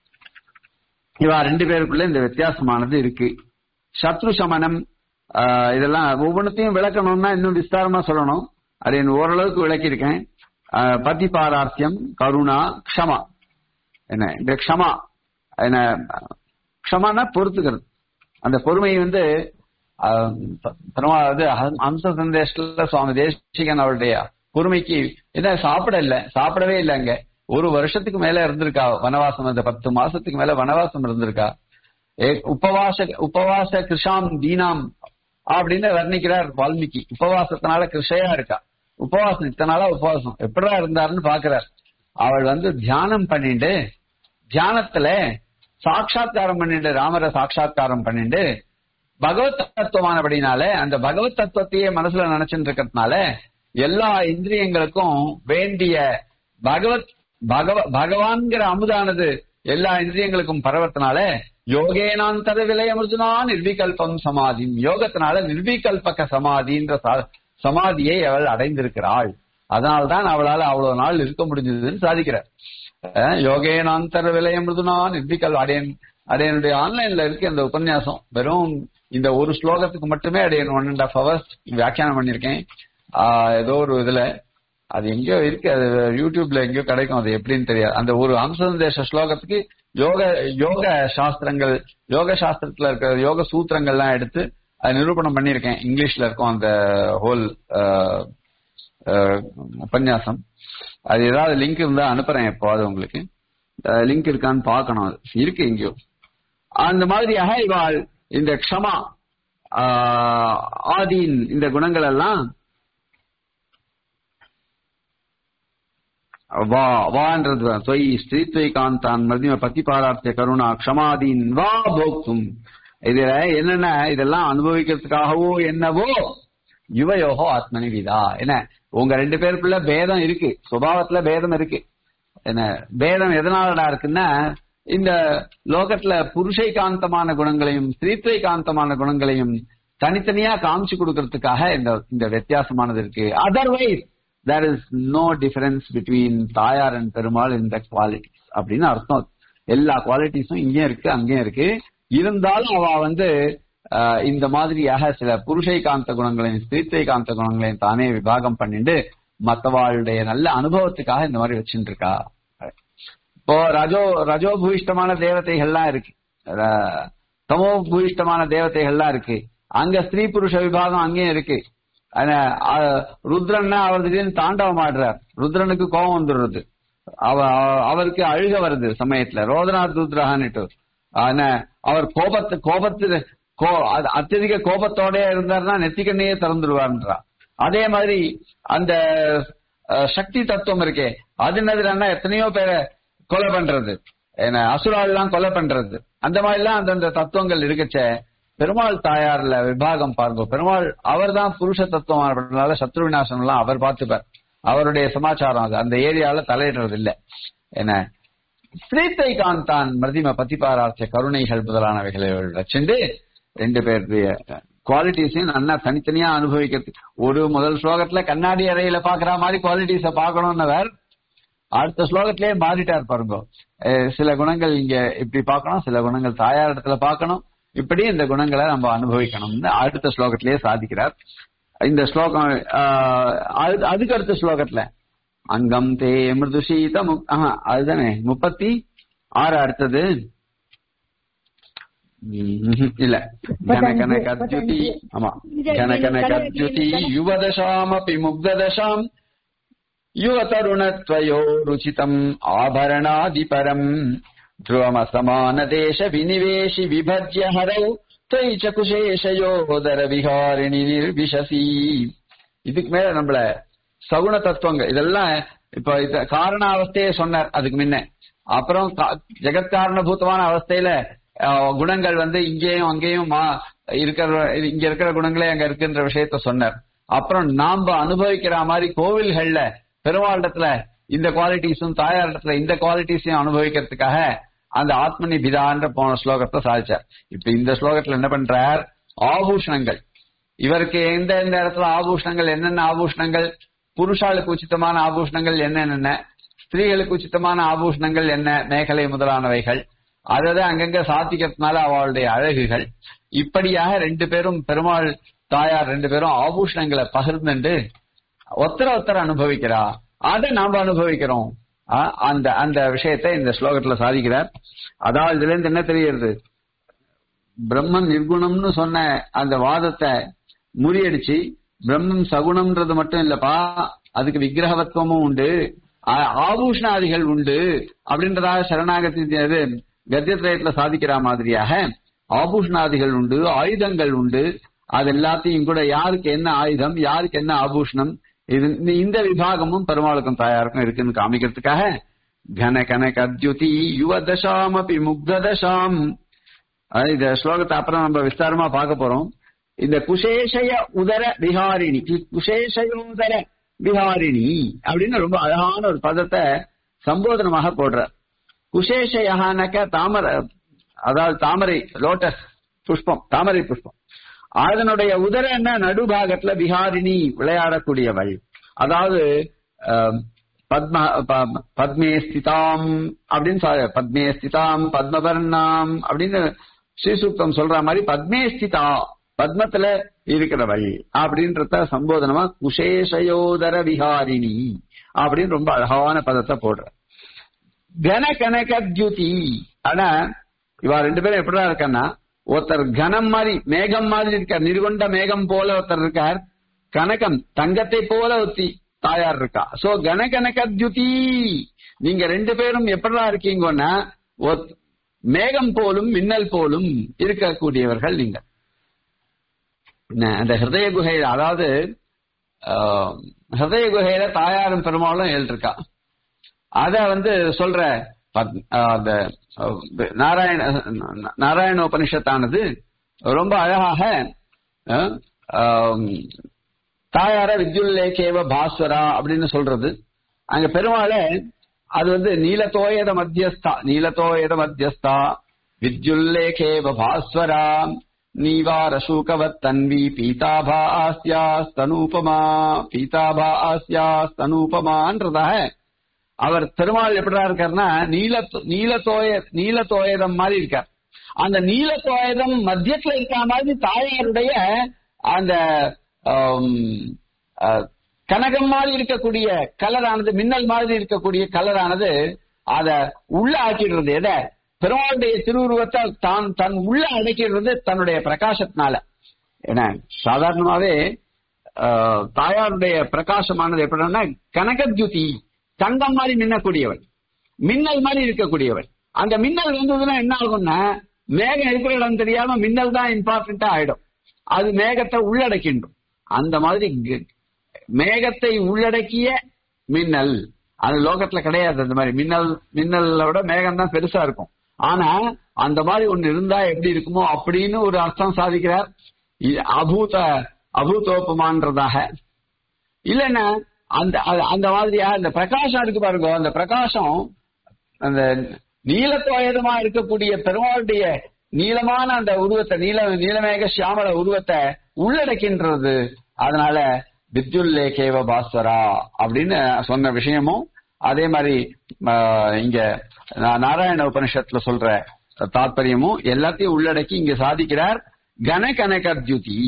இவா ரெண்டு பேருக்குள்ள இந்த வித்தியாசமானது இருக்கு சத்ரு சமனம் ஆஹ், இதெல்லாம் ஒவ்வொன்றத்தையும் விளக்கணும்னா இன்னும் விஸ்தாரமா சொல்லணும் அது என் ஓரளவுக்கு விளக்கியிருக்கேன் ஆஹ், பதி பாரார்த்தியம் கருணா க்ஷமா என்ன இந்த க்ஷமா என்ன க்ஷமானா பொறுத்துக்கிறது அந்த பொறுமை வந்து ஆஹ், பெருமா அது ஹம்- ஹம்ச சந்தேஷத்துல சுவாமி தேசிகன் அவருடைய பொறுமைக்கு என்ன சாப்பிட இல்ல சாப்பிடவே இல்ல அங்க ஒரு வருஷத்துக்கு மேல இருந்திருக்கா வனவாசம் அந்த பத்து மாசத்துக்கு மேல வனவாசம் இருந்திருக்கா ஏ, உபவாச உபவாச கிருஷாம் தீனாம் அப்படின்னு வர்ணிக்கிறார் வால்மீகி உபவாசத்தினால கிருஷையா இருக்கா உபவாசம் இத்தனை நாளா உபவாசம் எப்படா இருந்தாருன்னு பாக்குறார் அவள் வந்து தியானம் பண்ணிட்டு தியானத்துல சாட்சா்காரம் பண்ணிட்டு ராமரை சாட்சா்காரம் பண்ணிட்டு பகவத் தத்துவமானபடினால அந்த பகவத் தத்துவத்தையே மனசுல நினைச்சுட்டு இருக்கிறதுனால எல்லா இந்திரியங்களுக்கும் வேண்டிய பகவத் பகவ பகவான்கிற அமுதானது எல்லா இந்திரியங்களுக்கும் பரவத்தினால யோகேனாந்தர விலயமிருதுனா நிர்விகல்பம் சமாதி யோகத்தினால நிர்விகல்பக சமாதின்ற சா- சமாதியை அவள் அடைந்திருக்கிறாள் அதனால்தான் அவளால அவ்வளவு நாள் இருக்க முடிஞ்சதுன்னு சாதிக்கிறார் அஹ் யோகேனாந்தர விலயமிருதுனா நிர்விகல் அடையன் அடையனுடைய ஆன்லைன்ல இருக்கு அந்த உபன்யாசம் வெறும் இந்த ஒரு ஸ்லோகத்துக்கு மட்டுமே அடையன் ஒன் அண்ட் ஹாஃப் ஹவர்ஸ் வியாக்கியானம் பண்ணிருக்கேன் ஆஹ் ஏதோ ஒரு இதுல அது எங்கேயோ இருக்கு அது யூடியூப்ல எங்கேயோ கிடைக்கும் அது எப்படின்னு தெரியாது அந்த ஒரு அம்சந்தேச ஸ்லோகத்துக்கு யோக யோக சாஸ்திரங்கள் யோக சாஸ்திரத்துல இருக்கிற யோக சூத்திரங்கள்லாம் எடுத்து அது நிரூபணம் பண்ணியிருக்கேன் இங்கிலீஷ்ல இருக்கும் அந்த ஹோல் உபன்யாசம் அது ஏதாவது லிங்க் இருந்தா அனுப்புறேன் எப்போது உங்களுக்கு லிங்க் இருக்கான்னு பார்க்கணும் அது இருக்கு எங்கேயோ அந்த மாதிரியாக இவாள் இந்த க்ஷமா ஆஹ், ஆதீன் இந்த குணங்கள் எல்லாம் வா வான்றது தான். தொய் ஸ்ரீத்வை காந்தான் மதிம பத்தி பாரார்த்திய கருணா க்ஷமாதீன் வா போக்தும் இதுல என்னென்ன இதெல்லாம் அனுபவிக்கிறதுக்காகவோ என்னவோ யுவயோகோ ஆத்மனி விதா என்ன உங்க ரெண்டு பேருக்குள்ள பேதம் இருக்கு சுபாவத்துல பேதம் இருக்கு என்ன பேதம் எதனாலடா இருக்குன்னா இந்த லோகத்துல புருஷை காந்தமான குணங்களையும் ஸ்திரீத்வை காந்தமான குணங்களையும் தனித்தனியா காமிச்சு கொடுக்கறதுக்காக இந்த இந்த வித்தியாசமானது இருக்கு otherwise there is no difference between Thayar and Perumal இந்த குவாலிட்டிஸ் அப்படின்னு அர்த்தம் எல்லா குவாலிட்டிஸும் இங்கேயும் இருக்கு அங்கேயும் இருக்கு இருந்தாலும் அவ வந்து ஆஹ், இந்த மாதிரியாக சில புருஷை காந்த குணங்களையும் ஸ்திரீத்வை காந்த குணங்களையும் தானே விபாகம் பண்ணிட்டு மத்தவாளுடைய நல்ல அனுபவத்துக்காக இந்த மாதிரி வச்சுட்டு இருக்கா இப்போ ரஜோ ரஜோ பூயிஷ்டமான தேவதைகள்லாம் இருக்கு ர- தமோ பூயிஷ்டமான தேவதைகள்லாம் இருக்கு அங்க ஸ்திரீ புருஷ விபாகம் அங்கேயும் இருக்கு ஆனா, அஹ், ருத்ரன்னா அவர் திடீர்னு தாண்டவம் ஆடுறார் ருத்ரனுக்கு கோபம் வந்துடுறது அவ அவ- அவருக்கு அழுக வருது சமயத்துல ரோதநாத் ருத்ரஹான்னுட்டு ஆனா அவர் கோபத்து கோபத்து கோ அது அत्यதிக கோபத்தோட இருந்தாருன்னா நெத்திக்கண்ணையே திறந்துடுவார்ன்றா அதே மாதிரி அந்த அஹ், சக்தி தத்துவம் இருக்கே அது என்னதுன்னா எத்தனையோ பேரை கொலை பண்றது என்ன அசுராலாம் கொலை பண்றது அந்த மாதிரி எல்லாம் அந்தந்த தத்துவங்கள் இருக்குச்சே பெருமாள் தாயார்ல விபாகம் பாருங்க பெருமாள் அவர்தான் புருஷ தத்துவம் அப்படின்றதால சத்ரு விநாசனம் எல்லாம் அவர் பார்த்துப்பார் அவருடைய சமாச்சாரம் அது அந்த ஏரியால தலையிடுறது இல்ல என்ன ஸ்ரீத்தை காந்தான் மதிம பதிபாரார்த்திய கருணைகள் முதலானவைகளை வச்சுண்டு ரெண்டு பேருடைய குவாலிட்டிஸையும் நல்லா தனித்தனியா அனுபவிக்கிறது ஒரு முதல் ஸ்லோகத்துல கண்ணாடி அறையில பாக்குற மாதிரி குவாலிட்டிஸ பாக்கணும்னவர் அடுத்த ஸ்லோகத்திலேயே மாறிட்டார் பாருங்க அஹ் சில குணங்கள் இங்க இப்படி பார்க்கணும் சில குணங்கள் தாயார் இடத்துல பார்க்கணும் இப்படி இந்த குணங்களை நம்ம அனுபவிக்கணும்னு அடுத்த ஸ்லோகத்திலேயே சாதிக்கிறார் இந்த ஸ்லோகம் ஆஹ், அது- அதுக்கு அடுத்த ஸ்லோகத்துல அங்கம் தே மிருதுஷீத முக்- ஆஹா, அதுதானே முப்பத்தி ஆறு அடுத்தது ம்ஹும், இல்ல கனகன கத்யுதி ஆமா கனகன கத்யுதி யுவதசாமபி முக்ததசாம் யுவதருணத்வயோ ருச்சிதம் ஆபரணாதிபரம் ध्रुवमसमान देश विनिवेशि विभज्य हरौ त्वयि च कुशेषयोदर விகாரிணி நிர்விஷசி இதுக்கு மேல நம்மள சகுண தத்துவங்கள் இதெல்லாம் இப்ப இத காரண அவஸ்தையே சொன்னார் அதுக்கு முன்ன அப்புறம் கா- ஜெகத்காரணபூதமான அவஸ்தையில அஹ், குணங்கள் வந்து இங்கேயும் அங்கேயும் மா- இருக்கிற இங்க இருக்கிற குணங்களே அங்க இருக்குன்ற விஷயத்த சொன்னார் அப்புறம் நாம அனுபவிக்கிற மாதிரி கோவில்கள்ல பெருமாளிடத்துல இந்த குவாலிட்டிஸும் தாயார் இடத்துல இந்த குவாலிட்டிஸையும் அனுபவிக்கிறதுக்காக அந்த ஆத்மனி பிதான்ற போன ஸ்லோகத்தை சாதிச்சார் இப்ப இந்த ஸ்லோகத்துல என்ன பண்றார் ஆபூஷணங்கள் இவருக்கு எந்த எந்த இடத்துல ஆபூஷணங்கள் என்னென்ன ஆபூஷணங்கள் புருஷாளுக்கு உச்சிதமான ஆபூஷணங்கள் என்னென்ன ஸ்திரீகளுக்கு உச்சிதமான ஆபூஷணங்கள் என்ன மேகலை முதலானவைகள் அதாவது அங்கங்க சாத்திக்கிறதுனால அவளுடைய அழகுகள் இப்படியாக ரெண்டு பேரும் பெருமாள் தாயார் ரெண்டு பேரும் ஆபூஷணங்களை பகிர்ந்துண்டு ஒத்தர ஒத்தர அனுபவிக்கிறா அதை நாம அனுபவிக்கிறோம் ஆ, அந்த அந்த விஷயத்தை இந்த ஸ்லோகத்துல சாதிக்கிறார் அதாவது இதுல இருந்து என்ன தெரிகிறது பிரம்மன் நிர்குணம்னு சொன்ன அந்த வாதத்தை முறியடிச்சு பிரம்மன் சகுணம்ன்றது மட்டும் இல்லப்பா அதுக்கு விக்கிரகவத்துவமும் உண்டு ஆ- ஆபூஷணாதிகள் உண்டு அப்படின்றதாக சரணாகதி இது கத்தியத்திரயத்துல சாதிக்கிற மாதிரியாக ஆபூஷணாதிகள் உண்டு ஆயுதங்கள் உண்டு அது எல்லாத்தையும் கூட யாருக்கு என்ன ஆயுதம் யாருக்கு என்ன ஆபூஷணம் இது இந்த- இந்த விபாகமும் பெருமாளுக்கும் தாயாருக்கும் இருக்குன்னு காமிக்கிறதுக்காக கன கனக அத்யுதி யுவதசாம் அப்படி முக்ததசாம் அதாவது இந்த ஸ்லோகத்தை அப்புறம் நம்ம விஸ்தாரமா பார்க்க போறோம் இந்த குசேஷய உதர விஹாரிணி குசேஷயோதர விஹாரிணி அப்படின்னு ரொம்ப அழகான ஒரு பதத்தை சம்போதனமாக போடுறார் குசேஷயகானக்க தாமரை அதாவது தாமரை லோட்டஸ் புஷ்பம் தாமரை புஷ்பம் அதனுடைய உதர என்ன நடுபாகத்துல விஹாரிணி விளையாடக்கூடியவள் அதாவது அஹ், பத்ம ப- பத்மே ஸ்திதாம் அப்படின்னு சொல்ல- பத்மே ஸ்திதாம் பத்மபர்ணாம் அப்படின்னு ஸ்ரீசூக்தம் சொல்ற மாதிரி பத்மே ஸ்திதா பத்மத்துல இருக்கிறவள் அப்படின்றத சம்போதனமா குசேஷயோதர விஹாரிணி அப்படின்னு ரொம்ப அழகான பதத்தை போடுற கன கனக தியுதி ஆனா இவா ரெண்டு பேரும் எப்படிதான் இருக்கான்னா ஒருத்தர் கனம் மாதிரி மேகம் மாதிரி இருக்கார் நிர்கொண்ட மேகம் போல ஒருத்தர் இருக்கார் கனகம் தங்கத்தை போல ஒத்தி தாயார் இருக்கா சோ கன கனக தியுதி நீங்க ரெண்டு பேரும் எப்படிதான் இருக்கீங்கன்னா ஒத்- மேகம் போலும் மின்னல் போலும் இருக்கக்கூடியவர்கள் நீங்க ந- அந்த ஹிருதய குகையில அதாவது ஆஹ், ஹிருதய குகையில தாயாரும் பெருமாளும் எழுதிருக்கா அத வந்து சொல்ற பத்- ஆஹ், அந்த ஆஹ், நாராயண நாராயண உபனிஷத்தானது ரொம்ப அழகாக ஆஹ், ஆம், தாயார வித்யுல்லேகேவ பாஸ்வரா அப்படின்னு சொல்றது அங்க பெருமாளை அது வந்து நீலத்தோயத மத்தியஸ்தா நீலத்தோயத மத்தியஸ்தா வித்யுல்லேகேவ பாஸ்வரா நீவார சூகவத் தன்வி பீதாபா ஆஸ்யாஸ்தனூபமா பீதாபா ஆஸ்யாஸ்தனூபமான்றதாக அவர் பெருமாள் எப்படிடா இருக்காருன்னா நீல நீலத்தோய நீலத்தோயதம் மாதிரி இருக்கார் அந்த நீலத்தோயதம் மத்தியத்துல இருக்க மாதிரி தாயாருடைய அந்த ஆம், அஹ், கனகம் மாதிரி இருக்கக்கூடிய கலரானது மின்னல் மாதிரி இருக்கக்கூடிய கலரானது அத உள்ள ஆக்கிடுறது எதை பெருமாளுடைய திருவுருவத்தை தான் தன் உள்ள அடக்கிடுறது தன்னுடைய பிரகாசத்தினால ஏன்னா சாதாரணமாவே ஆஹ், தாயாருடைய பிரகாசமானது எப்படின்னா கனகத்யுதி தங்கம் மாதிரி மின்னக்கூடியவள் மின்னல் மாதிரி இருக்கக்கூடியவள் அந்த மின்னல் வந்ததுன்னா என்ன ஆகும்னா மேகம் இருக்கிற இடம் தெரியாம மின்னல் தான் இம்பார்ட்டண்டா ஆயிடும் அது மேகத்தை உள்ளடக்கின்றும் அந்த மாதிரி க- மேகத்தை உள்ளடக்கிய மின்னல் அது லோகத்துல கிடையாது அந்த மாதிரி மின்னல் மின்னலை விட மேகம் தான் பெருசா இருக்கும் ஆனா அந்த மாதிரி ஒண்ணு இருந்தா எப்படி இருக்குமோ அப்படின்னு ஒரு அர்த்தம் சாதிக்கிறார் இ- அபூத அபூதோப்பமான்றதாக இல்லைன்னா அந்த அது- அந்த மாதிரியா அந்த பிரகாசம் இருக்கு பாருங்க அந்த பிரகாசம் அந்த நீலத்தோயதமா இருக்கக்கூடிய பெருமாளுடைய நீளமான அந்த உருவத்தை நீல நீலமேக சியாமல உருவத்தை உள்ளடக்கின்றது அதனால வித்யுல்லேகேவ பாஸ்வரா அப்படின்னு சொன்ன விஷயமும் அதே மாதிரி ஆஹ், இங்க நா- நாராயண உபனிஷத்துல சொல்ற தாத்பரியமும் எல்லாத்தையும் உள்ளடக்கி இங்க சாதிக்கிறார் கன கனகத்யுதி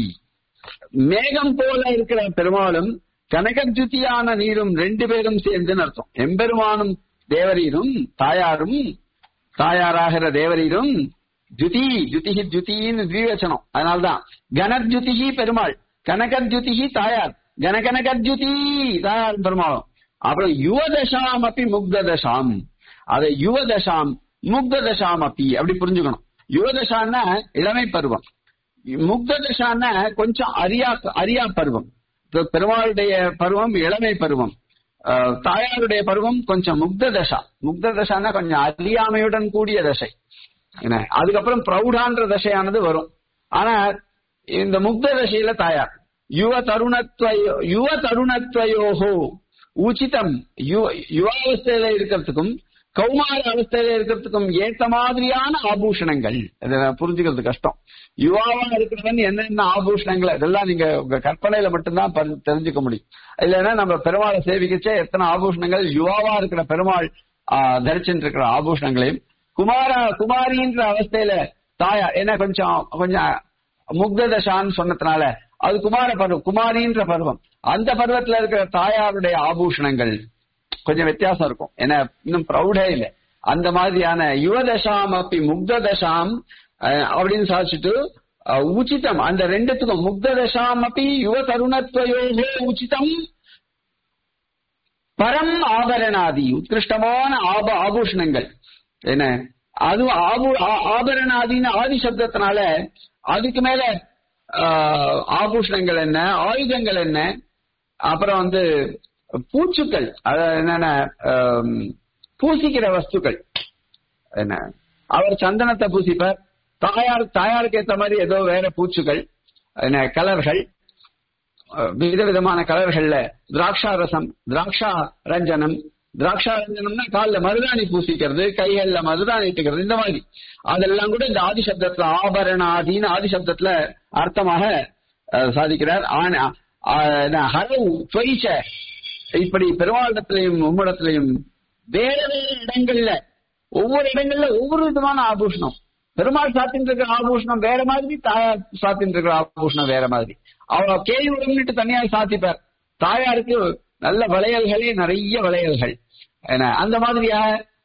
மேகம் போல இருக்கிற பெருமாளும் கனகத்யுதியான நீரும் ரெண்டு பேரும் சேர்ந்துன்னு அர்த்தம் எம்பெருமானும் தேவரீரும் தாயாரும் தாயாராகிற தேவரீரும் ஜுதி ஜுதிஹி ஜுதின்னு திரிவச்சனம் அதனால்தான் கனத்யுதிஹி பெருமாள் கனகத்யுதிஹி தாயார் கனகனகத்யுதி தாயார் பெருமாளும் அப்புறம் யுவதசாம் அப்படி முக்ததசாம் அதை யுவதசாம் முக்ததசாம் அப்படி அப்படி புரிஞ்சுக்கணும் யுவதசான்னா இளமை பருவம் முக்ததசான்னா கொஞ்சம் அரியா அரியா பருவம் இப்ப பெருமாளுடைய பருவம் இளமை பருவம் அஹ், தாயாருடைய பருவம் கொஞ்சம் முக்த தசா முக்த தசான்னா கொஞ்சம் அறியாமையுடன் கூடிய தசை என்ன அதுக்கப்புறம் பிரௌடான்ற தசையானது வரும் ஆனா இந்த முக்த தசையில தாயார் யுவ தருணத்வயோ யுவ தருணத்வயோகோ உச்சிதம் யுவ- யுவாவஸ்தையில இருக்கிறதுக்கும் கௌமார அவஸ்தையில இருக்கிறதுக்கும் ஏத்த மாதிரியான ஆபூஷணங்கள் இதை நான் புரிஞ்சுக்கிறது கஷ்டம் யுவாவா இருக்கிறவன் என்னென்ன ஆபூஷணங்கள் இதெல்லாம் நீங்க உங்க கற்பனையில மட்டும்தான் பரி- தெரிஞ்சுக்க முடியும் இல்லைன்னா நம்ம பெருமாளை சேவிக்கச்சே எத்தனை ஆபூஷணங்கள் யுவாவா இருக்கிற பெருமாள் ஆஹ், தரிச்சுட்டு இருக்கிற ஆபூஷணங்களையும் குமார குமாரின்ற அவஸ்தையில தாயா என்ன கொஞ்சம் கொஞ்சம் முக்ததசான்னு சொன்னதுனால அது குமார பருவம் குமாரின்ற பருவம் அந்த பருவத்துல இருக்கிற தாயாருடைய ஆபூஷணங்கள் கொஞ்சம் வித்தியாசம் இருக்கும் ஏன்னா இன்னும் ப்ரௌடே இல்ல அந்த மாதிரியான யுவதசாம் அப்படி முக்ததசாம் அஹ், அப்படின்னு சாதிச்சுட்டு அஹ், உச்சிதம் அந்த ரெண்டுத்துக்கும் முக்ததசாம் அப்படி யுவ தருணத்வயோகோ உச்சிதம் பரம் ஆபரணாதி உத்கிருஷ்டமான ஆப ஆபூஷணங்கள் என்ன அது ஆபு ஆ- ஆபரணாதின்னு ஆதி சப்தத்தினால அதுக்கு மேல ஆஹ், ஆபூஷணங்கள் என்ன ஆயுதங்கள் என்ன அப்புறம் வந்து பூச்சுக்கள் அதாவது என்னென்ன ஆம், பூசிக்கிற வஸ்துக்கள் என்ன அவர் சந்தனத்தை பூசிப்பார் தாயார் தாயாருக்கு ஏத்த மாதிரி ஏதோ வேற பூச்சுகள் என்ன கலர்கள் அஹ், விதவிதமான கலர்கள்ல திராட்சா ரசம் திராட்சா ரஞ்சனம் திராட்சா ரஞ்சனம்னா கால்ல மருதாணி பூசிக்கிறது கைகள்ல மருதாணி இட்டுக்கிறது இந்த மாதிரி அதெல்லாம் கூட இந்த ஆதி சப்தத்துல ஆபரணாதின்னு ஆதி சப்தத்துல அர்த்தமாக அஹ், சாதிக்கிறார் ஆன ஆஹ், என்ன, ஹரவு துவைச்ச இப்படி பெருமாளிடத்திலையும் உம்மிடத்திலையும் வேற வேற இடங்கள்ல ஒவ்வொரு இடங்கள்ல ஒவ்வொரு விதமான ஆபூஷணம் பெருமாள் சாத்தின்னு இருக்கிற ஆபூஷணம் வேற மாதிரி தாயார் சாத்தின்னு இருக்கிற ஆபூஷணம் வேற மாதிரி அவ கேள்விட்டு தனியாக சாத்திப்பார் தாயாருக்கு நல்ல வளையல்களே நிறைய வளையல்கள் என்ன அந்த மாதிரியா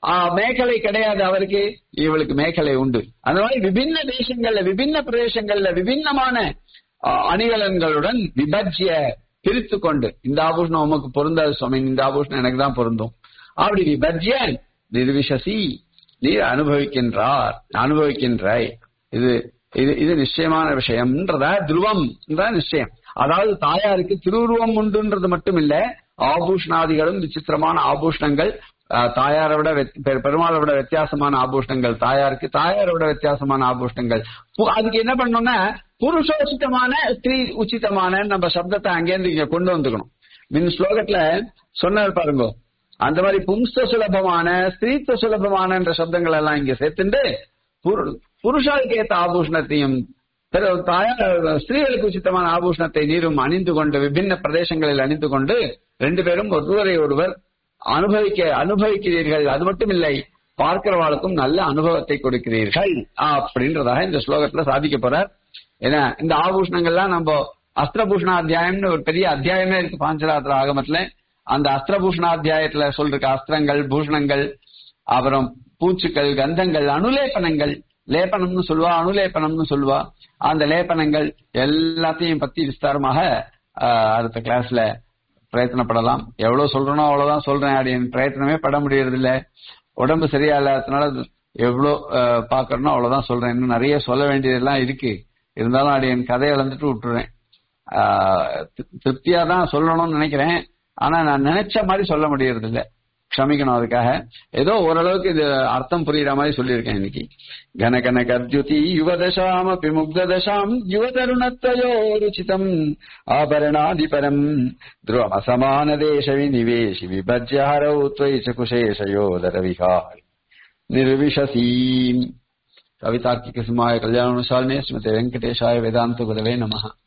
மேகலை கிடையாது அவருக்கு இவளுக்கு மேகலை உண்டு அந்த மாதிரி விபின்ன தேசங்கள்ல விபின்ன பிரதேசங்கள்ல விபின்னமான ஆ, அணிகலன்களுடன் விபஜ்ய பிரித்து கொண்டு இந்த ஆபூஷணம் உமக்கு பொருந்தாது சுவாமி இந்த ஆபூஷணம் எனக்கு தான் பொருந்தும் அப்படி விபஜ்ய நிர்விசசி நீர் அனுபவிக்கின்றார் அனுபவிக்கின்றாய் இது இது இது நிச்சயமான விஷயம்ன்றத துருவம் நிச்சயம் அதாவது தாயாருக்கு திருவுருவம் உண்டுன்றது மட்டும் இல்ல ஆபூஷணாதிகளும் விசித்திரமான ஆபூஷணங்கள் ஆஹ், தாயாரை விட வெத்- பெ- பெருமாளை விட வித்தியாசமான ஆபூஷணங்கள் தாயாருக்கு தாயாரை விட வித்தியாசமான ஆபூஷணங்கள் பு- அதுக்கு என்ன பண்ணணும்னா புருஷோச்சிதமான ஸ்திரீ உச்சிதமான நம்ம சப்தத்தை அங்கேருந்து இங்க கொண்டு வந்துக்கணும் மின் ஸ்லோகத்துல சொன்னார் பாருங்க அந்த மாதிரி பும்ஸ்த சுலபமான ஸ்திரீத்துவ சுலபமான என்ற சப்தங்கள் எல்லாம் இங்க சேர்த்துண்டு புரு- புருஷாளுக்கு ஏத்த ஆபூஷணத்தையும் பிற தாயார் ஸ்திரீகளுக்கு உச்சிதமான ஆபூஷணத்தை நீரும் அணிந்து கொண்டு விபின்ன பிரதேசங்களில் அணிந்து கொண்டு ரெண்டு பேரும் ஒருவரை ஒருவர் அனுபவிக்க அனுபவிக்கிறீர்கள் அது மட்டும் இல்லை பார்க்கிறவாளுக்கும் நல்ல அனுபவத்தை கொடுக்கிறீர்கள் அப்படின்றதாக இந்த ஸ்லோகத்துல சாதிக்க போறார் ஏன்னா இந்த ஆபூஷணங்கள்லாம் நம்ம அஸ்திரபூஷண அத்தியாயம்னு ஒரு பெரிய அத்தியாயமே இருக்கு பாஞ்சராத்திர ஆகமத்துல அந்த அஸ்திரபூஷண அத்தியாயத்துல சொல்ற அஸ்திரங்கள் பூஷணங்கள் அப்புறம் பூச்சுக்கள் கந்தங்கள் அனுலேபனங்கள் லேபனம்னு சொல்லுவா அனுலேபனம்னு சொல்லுவா அந்த லேபனங்கள் எல்லாத்தையும் பத்தி விஸ்தாரமாக ஆஹ், அடுத்த கிளாஸ்ல பிரயத்தனப்படலாம் எவ்வளவு சொல்றனோ அவ்வளவுதான் சொல்றேன் அப்படின்னு பிரயத்தனமே பட முடியறது இல்ல உடம்பு சரியா இல்லாததுனால எவ்வளவு ஆஹ், பாக்கறனோ அவ்வளவுதான் சொல்றேன் இன்னும் நிறைய சொல்ல வேண்டியதெல்லாம் இருக்கு இருந்தாலும் அடி என் கதையை இழந்துட்டு விட்டுறேன் ஆஹ், தி- திருப்தியா தான் சொல்லணும்னு நினைக்கிறேன் ஆனா நான் நினைச்ச மாதிரி சொல்ல முடியறது இல்ல க்ஷமிக்கணும் அதுக்காக ஏதோ ஓரளவுக்கு இது அர்த்தம் புரியுற மாதிரி சொல்லியிருக்கேன் இன்னைக்கு கன கன கர்ஜுதி யுவதசாம் அப்படி முக்ததசாம் யுவதருணத்தயோ ருச்சிதம் ஆபரணாதிபரம் ध्रुवमसमान देश विनिवेशि विभज्य हरौ त्वयि च कुशेषयोदर विहारि निर्विशसीम् कवितार्किकसिंहाय कल्याणशालिने स्मृते वेङ्कटेशाय वेदान्तगुरवे नमः